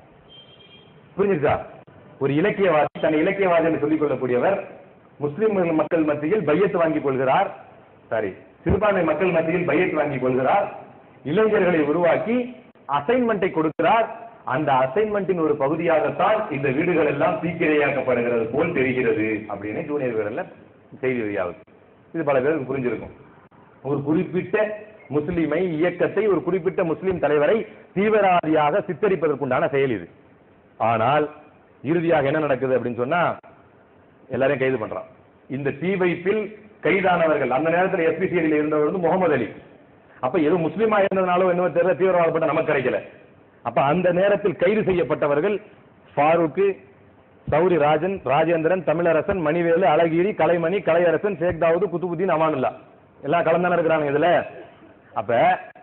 புரிஞ்சுதா ஒரு இலக்கியவாதி தன்னை இலக்கியவாதி என்று சொல்லிக் கொள்ளக்கூடியவர் முஸ்லிம் மக்கள் மத்தியில் பையத்து வாங்கிக் கொள்கிறார் சாரி சிறுபான்மை மக்கள் மத்தியில் பையத்து வாங்கிக் கொள்கிறார் இளைஞர்களை உருவாக்கி அசைன்மெண்ட்டை கொடுக்கிறார் அந்த அசைன்மெண்டின் ஒரு பகுதியாகத்தான் இந்த வீடுகள் எல்லாம் தீக்கிரையாக்கப்படுகிறது போல் தெரிகிறது அப்படின்னு ஜூனியர் வீரர்ல செய்தி வெளியாகுது இது பல பேருக்கு புரிஞ்சிருக்கும் ஒரு குறிப்பிட்ட முஸ்லிமை இயக்கத்தை ஒரு குறிப்பிட்ட முஸ்லிம் தலைவரை தீவிரவாதியாக சித்தரிப்பதற்குண்டான செயல் இது ஆனால் இறுதியாக என்ன நடக்குது அப்படின்னு சொன்னா எல்லாரையும் கைது பண்றான் இந்த தீ வைப்பில் கைதானவர்கள் அந்த நேரத்தில் எஸ்பிசிஐடியில் இருந்தவர் வந்து முகமது அலி அப்ப ஏதோ முஸ்லீமா இருந்ததுனாலோ என்னவோ தெரியல தீவிரவாதப்பட்ட நமக்கு கிடைக்கல அப்ப அந்த நேரத்தில் கைது செய்யப்பட்டவர்கள் ஃபாரூக் சௌரி ராஜன் ராஜேந்திரன் தமிழரசன் மணிவேலு அழகிரி கலைமணி கலையரசன் ஷேக் தாவூது குத்துபுத்தீன் அமானுல்லா எல்லாம் கலந்தானே இருக்கிறாங்க இதுல அப்ப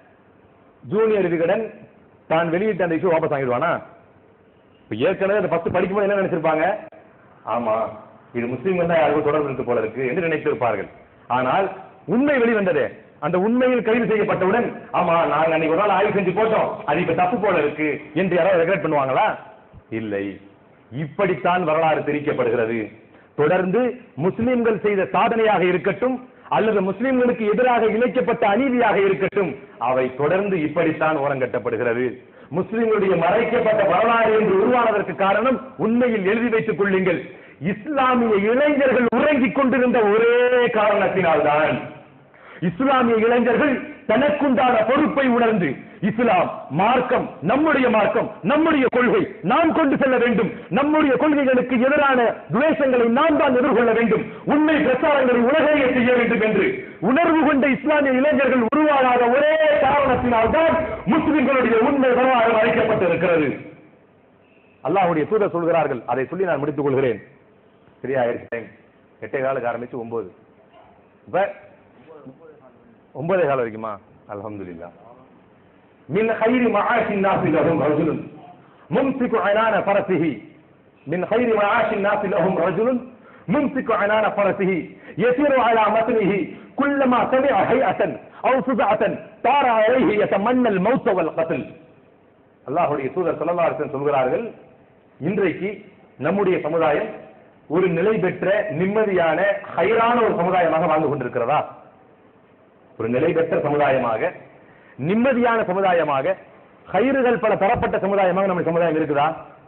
ஜூனியர் விகடன் தான் வெளியிட்ட அந்த இஷ்யூ வாபஸ் வாங்கிடுவானா இப்ப ஏற்கனவே அந்த ஃபர்ஸ்ட் படிக்கும்போது என்ன நினைச்சிருப்பாங்க ஆமா இது முஸ்லீம்கள் தான் யாருக்கும் தொடர்பு இருக்கு போல இருக்கு என்று நினைத்திருப்பார்கள் ஆனால் உண்மை வெளிவந்தது அந்த உண்மையில் கைது செய்யப்பட்டவுடன் ஆமா நாங்க அன்னைக்கு ஒரு நாள் ஆய்வு செஞ்சு போட்டோம் அது இப்ப தப்பு போல இருக்கு என்று யாராவது ரெகுலேட் பண்ணுவாங்களா இல்லை இப்படித்தான் வரலாறு திரிக்கப்படுகிறது தொடர்ந்து முஸ்லிம்கள் செய்த சாதனையாக இருக்கட்டும் அல்லது முஸ்லிம்களுக்கு எதிராக இழைக்கப்பட்ட அநீதியாக இருக்கட்டும் அவை தொடர்ந்து இப்படித்தான் ஓரங்கட்டப்படுகிறது முஸ்லிம்களுடைய மறைக்கப்பட்ட வரலாறு என்று உருவானதற்கு காரணம் உண்மையில் எழுதி வைத்துக் கொள்ளுங்கள் இஸ்லாமிய இளைஞர்கள் உறங்கிக் கொண்டிருந்த ஒரே காரணத்தினால்தான் இஸ்லாமிய இளைஞர்கள் தனக்குண்டான பொறுப்பை உணர்ந்து இஸ்லாம் மார்க்கம் நம்முடைய மார்க்கம் நம்முடைய கொள்கை நாம் கொண்டு செல்ல வேண்டும் நம்முடைய கொள்கைகளுக்கு எதிரான துவேஷங்களை நாம் தான் எதிர்கொள்ள வேண்டும் உண்மை பிரச்சாரங்களை உலகையே செய்ய வேண்டும் என்று உணர்வு கொண்ட இஸ்லாமிய இளைஞர்கள் உருவாகாத ஒரே காரணத்தினால்தான் முஸ்லிம்களுடைய உண்மை வரலாறு மறைக்கப்பட்டிருக்கிறது அல்லாஹ்வுடைய தூதர் சொல்கிறார்கள் அதை சொல்லி நான் முடித்துக் கொள்கிறேன் சரியா ஆயிடுச்சு டைம் எட்டே காலுக்கு ஆரம்பிச்சு ஒன்பது இப்ப ஒன்பதே காலம் வரைக்குமா அல்ஹம்துலில்லாஹ் மின் ஹைரி மஆஷி الناس لهم رجل ممسك عنان فرسه من خير معاش الناس لهم رجل ممسك عنان فرسه يسير على متنه كلما سمع هيئة أو فزعة طار عليه يتمنى الموت والقتل அல்லாஹ்வுடைய தூதர் ஸல்லல்லாஹு அலைஹி வஸல்லம் சொல்கிறார்கள் இன்றைக்கு நம்முடைய சமுதாயம் ஒரு நிலை பெற்ற நிம்மதியான ஹைரான ஒரு சமுதாயமாக வாழ்ந்து கொண்டிருக்கிறதா ஒரு நிலை பெற்ற சமுதாயமாக நிம்மதியான சமுதாயமாக கயிறுகள் பல தரப்பட்ட சமுதாயமாக நம்ம சமுதாயம் இருக்குதா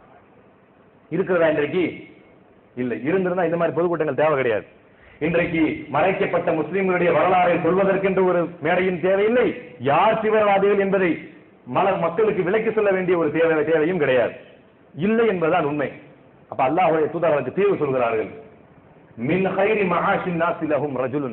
இருக்கிறதா இன்றைக்கு இல்லை இருந்திருந்தா இந்த மாதிரி பொதுக்கூட்டங்கள் தேவை கிடையாது இன்றைக்கு மறைக்கப்பட்ட முஸ்லிம்களுடைய வரலாறை சொல்வதற்கென்று ஒரு மேடையும் தேவையில்லை யார் தீவிரவாதிகள் என்பதை மல மக்களுக்கு விலக்கி சொல்ல வேண்டிய ஒரு தேவை தேவையும் கிடையாது இல்லை என்பதுதான் உண்மை அப்ப அல்லாஹ்வுடைய தூதர்களுக்கு தீர்வு சொல்கிறார்கள் மின் ஹைரி மஹாஷின் நாசிலஹும் ரஜுலுன்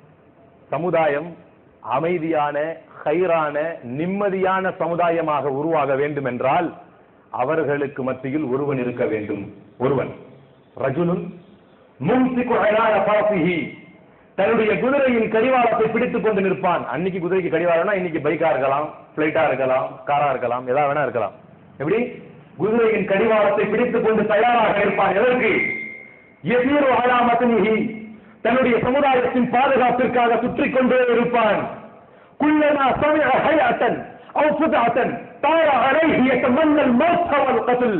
சமுதாயம் அமைதியான ஹைரான நிம்மதியான சமுதாயமாக உருவாக வேண்டும் என்றால் அவர்களுக்கு மத்தியில் ஒருவன் இருக்க வேண்டும் ஒருவன் ரஜுலுன் மும்சிக்கு அழகான பரசிஹி தன்னுடைய குதிரையின் கடிவாளத்தை பிடித்துக் கொண்டு நிற்பான் அன்னைக்கு குதிரைக்கு கடிவாளம்னா இன்னைக்கு பைக்கா இருக்கலாம் பிளைட்டா இருக்கலாம் காரா இருக்கலாம் ஏதாவது வேணா இருக்கலாம் எப்படி குதிரையின் கடிவாளத்தை பிடித்துக் கொண்டு தயாராக இருப்பான் எதற்கு எதிரோ ஆளாமத்தினிகி தன்னுடைய சமுதாயத்தின் பாதுகாப்பிற்காக சுற்றிக் கொண்டே இருப்பான் குல்லனா சமிஅ ஹைஅத்தன் அவு ஃபுதஅத்தன் தார அலைஹி யதமன்ன الموت والقتل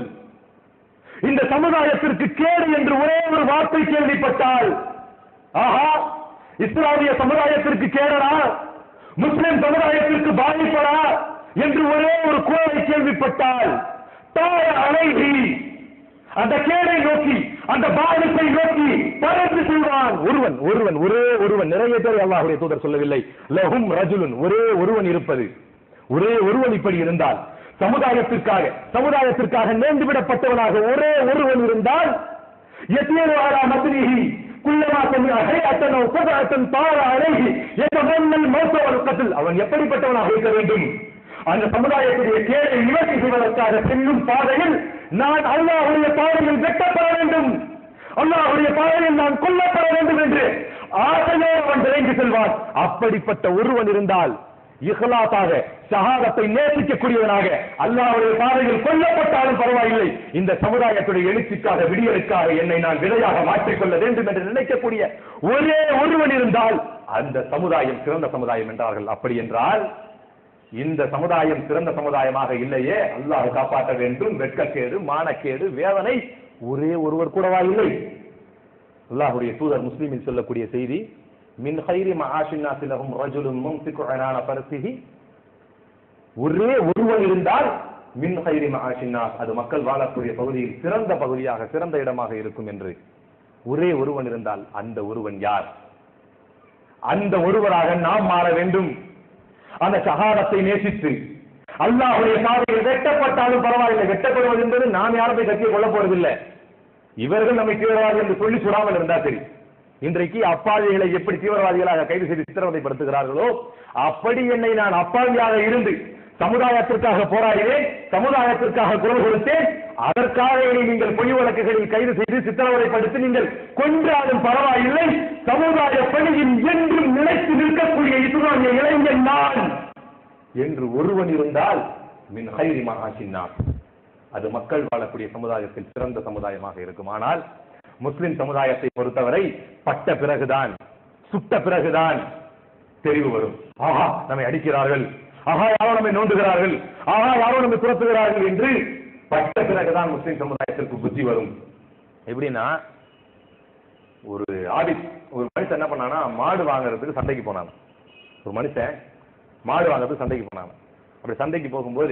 இந்த சமுதாயத்திற்கு கேடு என்று ஒரே ஒரு வார்த்தை கேள்விப்பட்டால் ஆஹா இஸ்லாமிய சமுதாயத்திற்கு கேடடா முஸ்லிம் சமுதாயத்திற்கு பாதிப்படா என்று ஒரே ஒரு குரலை கேள்விப்பட்டால் தார அலைஹி அந்த கேடை நோக்கி அந்த பாதிப்பை நோக்கி பறந்து செல்வான் ஒருவன் ஒருவன் ஒரே ஒருவன் நிறைய பேர் அல்லாஹ்வுடைய தூதர் சொல்லவில்லை லஹும் ரஜுலுன் ஒரே ஒருவன் இருப்பது ஒரே ஒருவன் இப்படி இருந்தால் சமுதாயத்திற்காக சமுதாயத்திற்காக நேர்ந்து விடப்பட்டவனாக ஒரே ஒருவன் இருந்தால் எத்தேனோ ஆரா மத்னிஹி குல்லமா சமி அஹையத்தனோ சதஅத்தன் தார அலைஹி யதமன்னல் மௌத வல் கத்ல் அவன் எப்படிப்பட்டவனாக இருக்க வேண்டும் அந்த சமுதாயத்துடைய கேடை நிவர்த்தி செய்வதற்காக செல்லும் பாதையில் நான் அல்லாஹ்வுடைய பாதையில் வெட்டப்பட வேண்டும் அல்லாஹ்வுடைய பாதையில் நான் கொல்லப்பட வேண்டும் என்று ஆசையே அவன் விரைந்து செல்வான் அப்படிப்பட்ட ஒருவன் இருந்தால் இஹ்லாஸாக ஷஹாதத்தை நேசிக்கக்கூடியவனாக அல்லாஹ்வுடைய பாதையில் கொல்லப்பட்டாலும் பரவாயில்லை இந்த சமுதாயத்துடைய எழுச்சிக்காக விடியலுக்காக என்னை நான் விதையாக மாற்றிக்கொள்ள வேண்டும் என்று நினைக்கக்கூடிய ஒரே ஒருவன் இருந்தால் அந்த சமுதாயம் சிறந்த சமுதாயம் என்றார்கள் அப்படி என்றால் இந்த சமுதாயம் சிறந்த சமுதாயமாக இல்லையே அல்லாஹ் காப்பாற்ற வேண்டும் வெட்கக்கேடு மானக்கேடு வேதனை ஒரே ஒருவர் கூடவா இல்லை அல்லாஹ்வுடைய தூதர் முஸ்லிமில் சொல்லக்கூடிய செய்தி மின் ஹைரி மஆஷின்னா சிலஹும் ரஜுலுன் மும்சிகு அனான பரசிஹி ஒரே ஒருவன் இருந்தால் மின் ஹைரி மஆஷின்னா அது மக்கள் வாழக்கூடிய பகுதியில் சிறந்த பகுதியாக சிறந்த இடமாக இருக்கும் என்று ஒரே ஒருவன் இருந்தால் அந்த ஒருவன் யார் அந்த ஒருவராக நாம் மாற வேண்டும் அந்த சகாதத்தை நேசித்து அல்லாஹ்வுடைய பாதையில் வெட்டப்பட்டாலும் பரவாயில்லை வெட்டப்படுவது என்பது நாம் யாரும் போய் கத்தியை கொள்ள போறதில்லை இவர்கள் நம்மை தீவிரவாதி என்று சொல்லி சுடாமல் இருந்தா சரி இன்றைக்கு அப்பாவிகளை எப்படி தீவிரவாதிகளாக கைது செய்து சித்திரவதைப்படுத்துகிறார்களோ அப்படி என்னை நான் அப்பாவியாக இருந்து சமுதாயத்திற்காக போராடினேன் சமுதாயத்திற்காக குரல் கொடுத்தேன் அதற்காக என்னை நீங்கள் பொய் வழக்குகளில் கைது செய்து சித்திரவதைப்படுத்தி நீங்கள் கொன்றாலும் பரவாயில்லை சமுதாய பணியில் என்றும் நிலைத்து நிற்கக்கூடிய இஸ்லாமிய இளைஞன் நான் என்று ஒருவன் இருந்தால் மின் ஹைரி மகாசின்னார் அது மக்கள் வாழக்கூடிய சமுதாயத்தில் சிறந்த சமுதாயமாக இருக்கும் ஆனால் முஸ்லிம் சமுதாயத்தை பொறுத்தவரை பட்ட பிறகுதான் சுட்ட பிறகுதான் தெரிவு வரும் ஆஹா நம்மை அடிக்கிறார்கள் ஆஹா யாரோ நம்மை நோண்டுகிறார்கள் ஆஹா யாரோ நம்மை துரத்துகிறார்கள் என்று பட்ட பிறகுதான் முஸ்லிம் சமுதாயத்திற்கு புத்தி வரும் எப்படின்னா ஒரு ஆடிட் ஒரு மனுஷன் என்ன பண்ணானா மாடு வாங்குறதுக்கு சந்தைக்கு போனான் ஒரு மனுஷன் மாடு வாங்குறதுக்கு சந்தைக்கு போனான் அப்படி சந்தைக்கு போகும்போது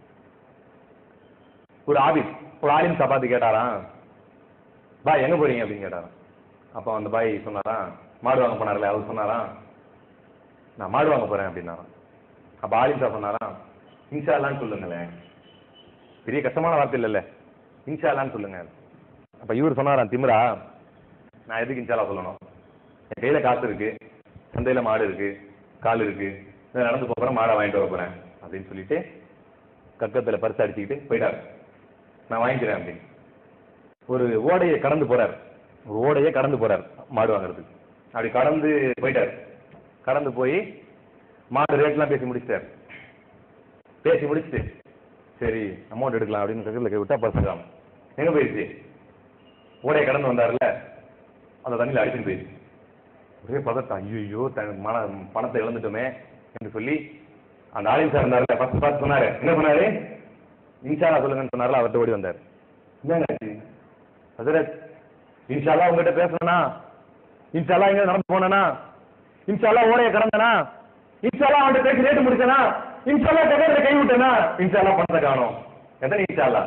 ஒரு ஆபித் ஒரு ஆலிம் சபாத்து கேட்டாராம் பாய் எங்க போறீங்க அப்படின்னு கேட்டாராம் அப்போ அந்த பாய் சொன்னாராம் மாடு வாங்க போனார்ல அவர் சொன்னாராம் நான் மாடு வாங்க போறேன் அப்படின்னாராம் அப்ப ஆலிம் சார் சொன்னாராம் இன்ஷா அல்லான்னு சொல்லுங்களேன் பெரிய கஷ்டமான வார்த்தை இல்லைல்ல இன்ஷா அல்லான்னு சொல்லுங்க அப்ப இவர் சொன்னாராம் திமிரா நான் எதுக்கு இன்ஷாலா சொல்லணும் என் கையில காசு இருக்கு சந்தையில மாடு இருக்கு கால் இருக்கு நான் நடந்து போறேன் மாடை வாங்கிட்டு வர போறேன் அப்படின்னு சொல்லிட்டு கக்கத்துல பரிசு அடிச்சுக்கிட்டு போயிட்டாரு நான் வாங்கிக்கிறேன் அப்படின்னு ஒரு ஓடையை கடந்து போறார் ஒரு ஓடையை கடந்து போறார் மாடு வாங்குறதுக்கு அப்படி கடந்து போயிட்டார் கடந்து போய் மாடு ரேட்லாம் பேசி முடிச்சிட்டார் பேசி முடிச்சுட்டு சரி அமௌண்ட் எடுக்கலாம் அப்படின்னு கக்கத்தில் கை விட்டா பர்ஸ் காணும் எங்க போயிடுச்சு ஓடையை கடந்து வந்தார்ல அந்த தண்ணியில் அடிச்சுட்டு போயிடுச்சு ஒரே பதட்டம் ஐயோ மன பணத்தை இழந்துட்டோமே என்று சொல்லி அந்த ஆலிம் சார் இருந்தார்ல ஃபர்ஸ்ட் பார்த்து சொன்னாரு என்ன பண்ணாரு இன்ஷால்லா சொல்லுங்கன்னு சொன்னார்ல அவர்கிட்ட ஓடி வந்தார் என்னங்க ஹசரத் இன்ஷால்லா உங்ககிட்ட பேசணும்னா இன்ஷால்லா எங்க நடந்து போனா இன்ஷால்லா ஓடைய கடந்தனா இன்ஷால்லா அவன்கிட்ட பேசி ரேட்டு முடிச்சனா இன்ஷால்லா டெக்கர்ல கை விட்டனா இன்ஷால்லா பணத்தை காணும் எத்தனை இன்ஷால்லா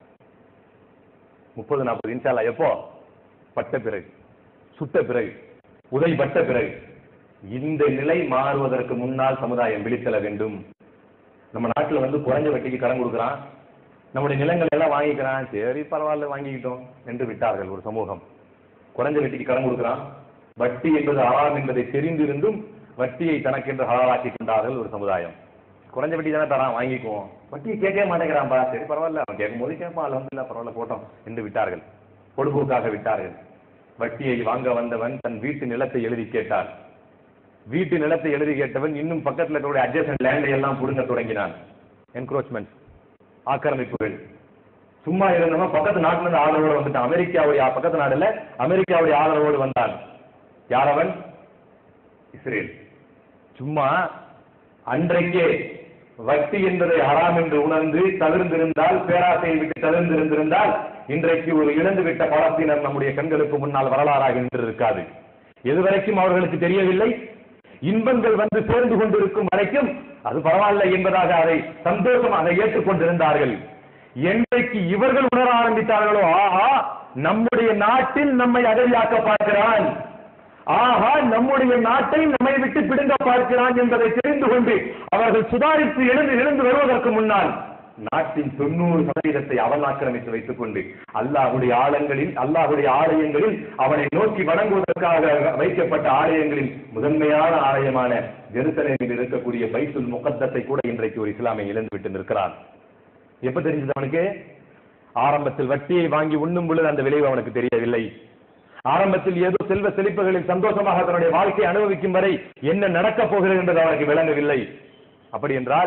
முப்பது நாற்பது இன்ஷால்லா எப்போ பட்ட பிறகு சுட்ட பிறகு உதைப்பட்ட பிறகு இந்த நிலை மாறுவதற்கு முன்னால் சமுதாயம் விழித்தெழ வேண்டும் நம்ம நாட்டுல வந்து குறைஞ்ச வட்டிக்கு கடன் கொடுக்குறான் நம்முடைய நிலங்கள் எல்லாம் வாங்கிக்கிறான் சரி பரவாயில்ல வாங்கிக்கிட்டோம் என்று விட்டார்கள் ஒரு சமூகம் குறைஞ்ச வட்டிக்கு கடன் கொடுக்குறான் வட்டி என்பது ஹராம் என்பதை தெரிந்திருந்தும் வட்டியை தனக்கென்று ஹலாலாக்கி கொண்டார்கள் ஒரு சமுதாயம் குறைஞ்ச வட்டி தானே தரான் வாங்கிக்குவோம் வட்டியை கேட்கவே மாட்டேங்கிறான்பா சரி பரவாயில்ல அவன் கேட்கும் போது கேட்பான் அலமதுல்லா பரவாயில்ல போட்டோம் என்று விட்டார்கள் பொழுதுபோக்காக விட்டார்கள் வட்டியை வாங்க வந்தவன் தன் வீட்டு நிலத்தை எழுதி கேட்டான் வீட்டு நிலத்தை எழுதி கேட்டவன் இன்னும் பக்கத்துல இருக்கக்கூடிய அட்ஜஸ்ட் லேண்டை எல்லாம் புடுங்க தொடங்கினான் என்க்ரோச்மெண்ட் ஆக்கிரமிப்புகள் சும்மா இருந்தவன் பக்கத்து நாட்டுல இருந்து ஆதரவோடு வந்துட்டான் அமெரிக்காவுடைய பக்கத்து நாடுல அமெரிக்காவுடைய ஆதரவோடு வந்தான் யார் அவன் இஸ்ரேல் சும்மா அன்றைக்கே வட்டி என்பதை ஹராம் என்று உணர்ந்து தவிர்ந்திருந்தால் பேராசையை விட்டு தவிர்ந்திருந்திருந்தால் இன்றைக்கு ஒரு இழந்து விட்ட பலத்தினர் நம்முடைய கண்களுக்கு முன்னால் வரலாறாக நின்று இருக்காது எதுவரைக்கும் அவர்களுக்கு தெரியவில்லை இன்பங்கள் வந்து சேர்ந்து கொண்டிருக்கும் வரைக்கும் அது பரவாயில்ல என்பதாக அதை சந்தோஷமாக ஏற்றுக்கொண்டிருந்தார்கள் என்றைக்கு இவர்கள் உணர ஆரம்பித்தார்களோ ஆஹா நம்முடைய நாட்டில் நம்மை அகதியாக்க பார்க்கிறான் ஆஹா நம்முடைய நாட்டை நம்மை விட்டு பிடுங்க பார்க்கிறான் என்பதை தெரிந்து கொண்டு அவர்கள் சுதாரித்து எழுந்து எழுந்து வருவதற்கு முன்னால் நாட்டின் தொண்ணூறு சதவீதத்தை அவன் ஆக்கிரமித்து வைத்துக் கொண்டு அல்லாஹுடைய ஆலயங்களில் அல்லாஹுடைய ஆலயங்களில் அவனை நோக்கி வணங்குவதற்காக வைக்கப்பட்ட ஆலயங்களில் முதன்மையான ஆலயமான ஜெருசலேமில் இருக்கக்கூடிய பைத்துல் முகத்தத்தை கூட இன்றைக்கு ஒரு இஸ்லாமிய இழந்து விட்டு நிற்கிறான் எப்ப தெரிஞ்சது அவனுக்கு ஆரம்பத்தில் வட்டியை வாங்கி உண்ணும் பொழுது அந்த விளைவு அவனுக்கு தெரியவில்லை ஆரம்பத்தில் ஏதோ செல்வ செழிப்புகளில் சந்தோஷமாக தன்னுடைய வாழ்க்கையை அனுபவிக்கும் வரை என்ன நடக்கப் போகிறது என்பது அவனுக்கு விளங்கவில்லை அப்படி என்றால்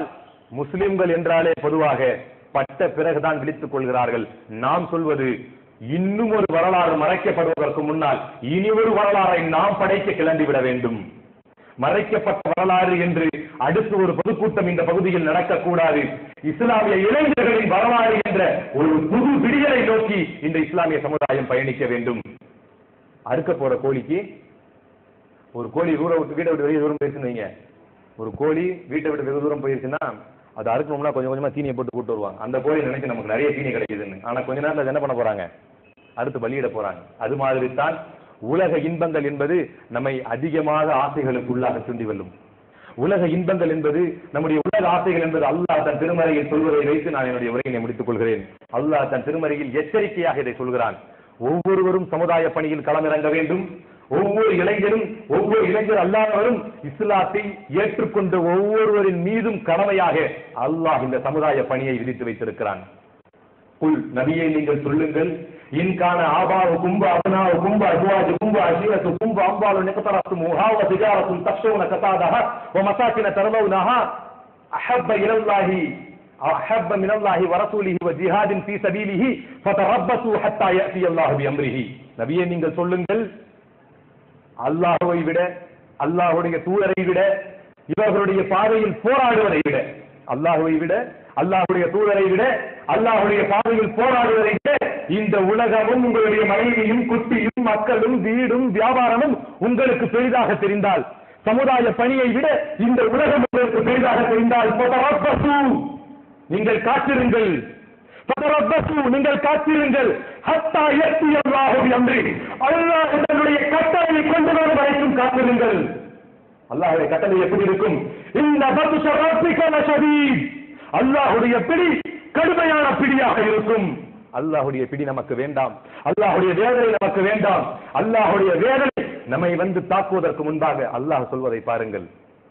முஸ்லிம்கள் என்றாலே பொதுவாக பட்ட பிறகுதான் விழித்துக் கொள்கிறார்கள் நாம் சொல்வது இன்னும் ஒரு வரலாறு மறைக்கப்படுவதற்கு முன்னால் இனி ஒரு வரலாறை நாம் படைக்க கிளம்பி விட வேண்டும் மறைக்கப்பட்ட வரலாறு என்று அடுத்து ஒரு பொதுக்கூட்டம் இந்த பகுதியில் நடக்கக்கூடாது இஸ்லாமிய இளைஞர்களின் வரலாறு என்ற ஒரு புது விடியலை நோக்கி இந்த இஸ்லாமிய சமுதாயம் பயணிக்க வேண்டும் அறுக்க போற கோழிக்கு ஒரு கோழி ஊரை விட்டு வீட்டை விட்டு வெளியே தூரம் போயிருச்சுன்னு வைங்க ஒரு கோழி வீட்டை விட்டு வெகு தூரம் போயிருச்சுன்னா அது அறுக்கணும்னா கொஞ்சம் கொஞ்சமா தீனியை போட்டு கூட்டு வருவாங்க அந்த கோழி நினைச்சு நமக்கு நிறைய தீனி கிடைக்குதுன்னு ஆனா கொஞ்ச நேரத்துல அது என்ன பண்ண போறாங்க அடுத்து பலியிட போறாங்க அது மாதிரி தான் உலக இன்பங்கள் என்பது நம்மை அதிகமாக ஆசைகளுக்குள்ளாக சுண்டி வெல்லும் உலக இன்பங்கள் என்பது நம்முடைய உலக ஆசைகள் என்பது அல்லாஹ் தன் திருமறையில் சொல்வதை வைத்து நான் என்னுடைய உரையினை முடித்துக் கொள்கிறேன் அல்லாஹ் தன் திருமறையில் எச்சரிக்கையாக இதை சொல்கிறான் ஒவ்வொருவரும் சமுதாய பணியில் களமிறங்க வேண்டும் ஒவ்வொரு இளைஞரும் ஒவ்வொரு இளைஞர் அல்லாதவரும் இஸ்லாத்தை ஏற்றுக்கொண்ட ஒவ்வொருவரின் மீதும் கடமையாக அல்லாஹ் இந்த சமுதாய பணியை விதித்து வைத்திருக்கிறான் குல் நபியை நீங்கள் சொல்லுங்கள் இன்கான ஆபாவு கும்ப அபனாவு கும்ப அஜ்வாஜு கும்ப அஷீரத்து கும்ப அம்பாலு நிகத்தரத்து முஹாவ திஜாரத்தும் தக்ஷவுன கசாதஹ வ மசாக்கின தரலவுனஹா அஹப்ப இலல்லாஹி அஹப்ப மினல்லாஹி வரசூலிஹி வ ஜிஹாதின் ஃபீ சபீலிஹி ஃபதரப்பசு ஹத்தா யஅதி அல்லாஹு பிஅம்ரிஹி நபியே நீங்கள் சொல்லுங்கள் அல்லாஹ்வை விட அல்லாஹ்வுடைய தூதரை விட இவர்களுடைய பாதையில் போராடுவதை விட அல்லாஹ்வை விட அல்லாஹ்வுடைய தூதரை விட அல்லாஹ்வுடைய பாதையில் போராடுவதை விட இந்த உலகமும் உங்களுடைய மனைவியும் குட்டியும் மக்களும் வீடும் வியாபாரமும் உங்களுக்கு பெரிதாக தெரிந்தால் சமுதாய பணியை விட இந்த உலகம் உங்களுக்கு பெரிதாக தெரிந்தால் ஃபதரப்பசு, நீங்கள் காத்திருங்கள் ஃபதரப்பசு, நீங்கள் காத்திருங்கள் ஹத்தா யத்தி அல்லாஹு அம்ரி அல்லாஹ் தன்னுடைய கட்டளையை கொண்டு வரும் வரைக்கும் காத்திருங்கள் அல்லாஹ்வுடைய கட்டளை எப்படி இருக்கும் இந்த பத்ஷ ரப்பிக லஷதீத் அல்லாஹ்வுடைய பிடி கடுமையான பிடியாக இருக்கும் அல்லாஹ்வுடைய பிடி நமக்கு வேண்டாம் அல்லாஹ்வுடைய வேதனை நமக்கு வேண்டாம் அல்லாஹ்வுடைய வேதனை நம்மை வந்து தாக்குவதற்கு முன்பாக அல்லாஹ் சொல்வதை பாருங்கள்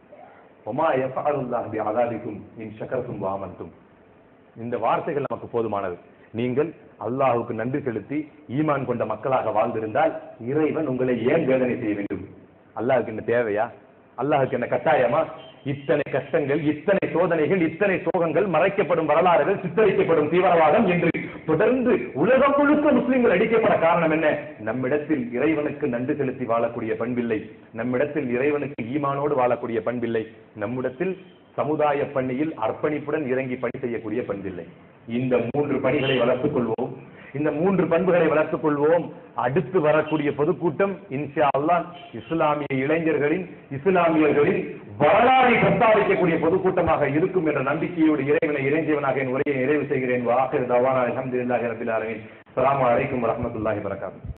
ஒமா யஃபஅலுல்லாஹ் பிஅதாபிக்கும் இன் ஷக்கர்தும் வ ஆமன்தும் இந்த வார்த்தைகள் நமக்கு போதுமானது நீங்கள் அல்லாஹ்வுக்கு நன்றி செலுத்தி ஈமான் கொண்ட மக்களாக வாழ்ந்திருந்தால் இறைவன் உங்களை ஏன் வேதனை செய்ய வேண்டும் அல்லாஹ்வுக்கு என்ன தேவையா அல்லாஹ்வுக்கு என்ன கட்டாயமா இத்தனை கஷ்டங்கள் இத்தனை சோதனைகள் இத்தனை சோகங்கள் மறைக்கப்படும் வரலாறுகள் சித்தரிக்கப்படும் தீவிரவாதம் என்று தொடர்ந்து உலகம் முழுக்க முஸ்லிம்கள் அடிக்கப்பட காரணம் என்ன நம்மிடத்தில் இறைவனுக்கு நன்றி செலுத்தி வாழக்கூடிய பண்பில்லை நம்மிடத்தில் இறைவனுக்கு ஈமானோடு வாழக்கூடிய பண்பில்லை நம்மிடத்தில் சமுதாய பணியில் அர்ப்பணிப்புடன் இறங்கி பணி செய்யக்கூடிய பண்பில்லை இந்த மூன்று பணிகளை வளர்த்துக் கொள்வோம் இந்த மூன்று பண்புகளை வளர்த்துக் கொள்வோம் அடுத்து வரக்கூடிய பொதுக்கூட்டம் இன்ஷா அல்லாஹ் இஸ்லாமிய இளைஞர்களின் இஸ்லாமியர்களின் வரலாறை பிரஸ்தாபிக்கக்கூடிய பொதுக்கூட்டமாக இருக்கும் என்ற நம்பிக்கையோடு இறைவனை இறைஞ்சவனாக என் உரையை நிறைவு செய்கிறேன் வாஹிர் தவானா அல்ஹம்துலில்லாஹி ரபில் ஆலமீன் அஸ்ஸலாமு அலைக்கும் வரஹ்மத்துல்லாஹி வரகாத்துஹு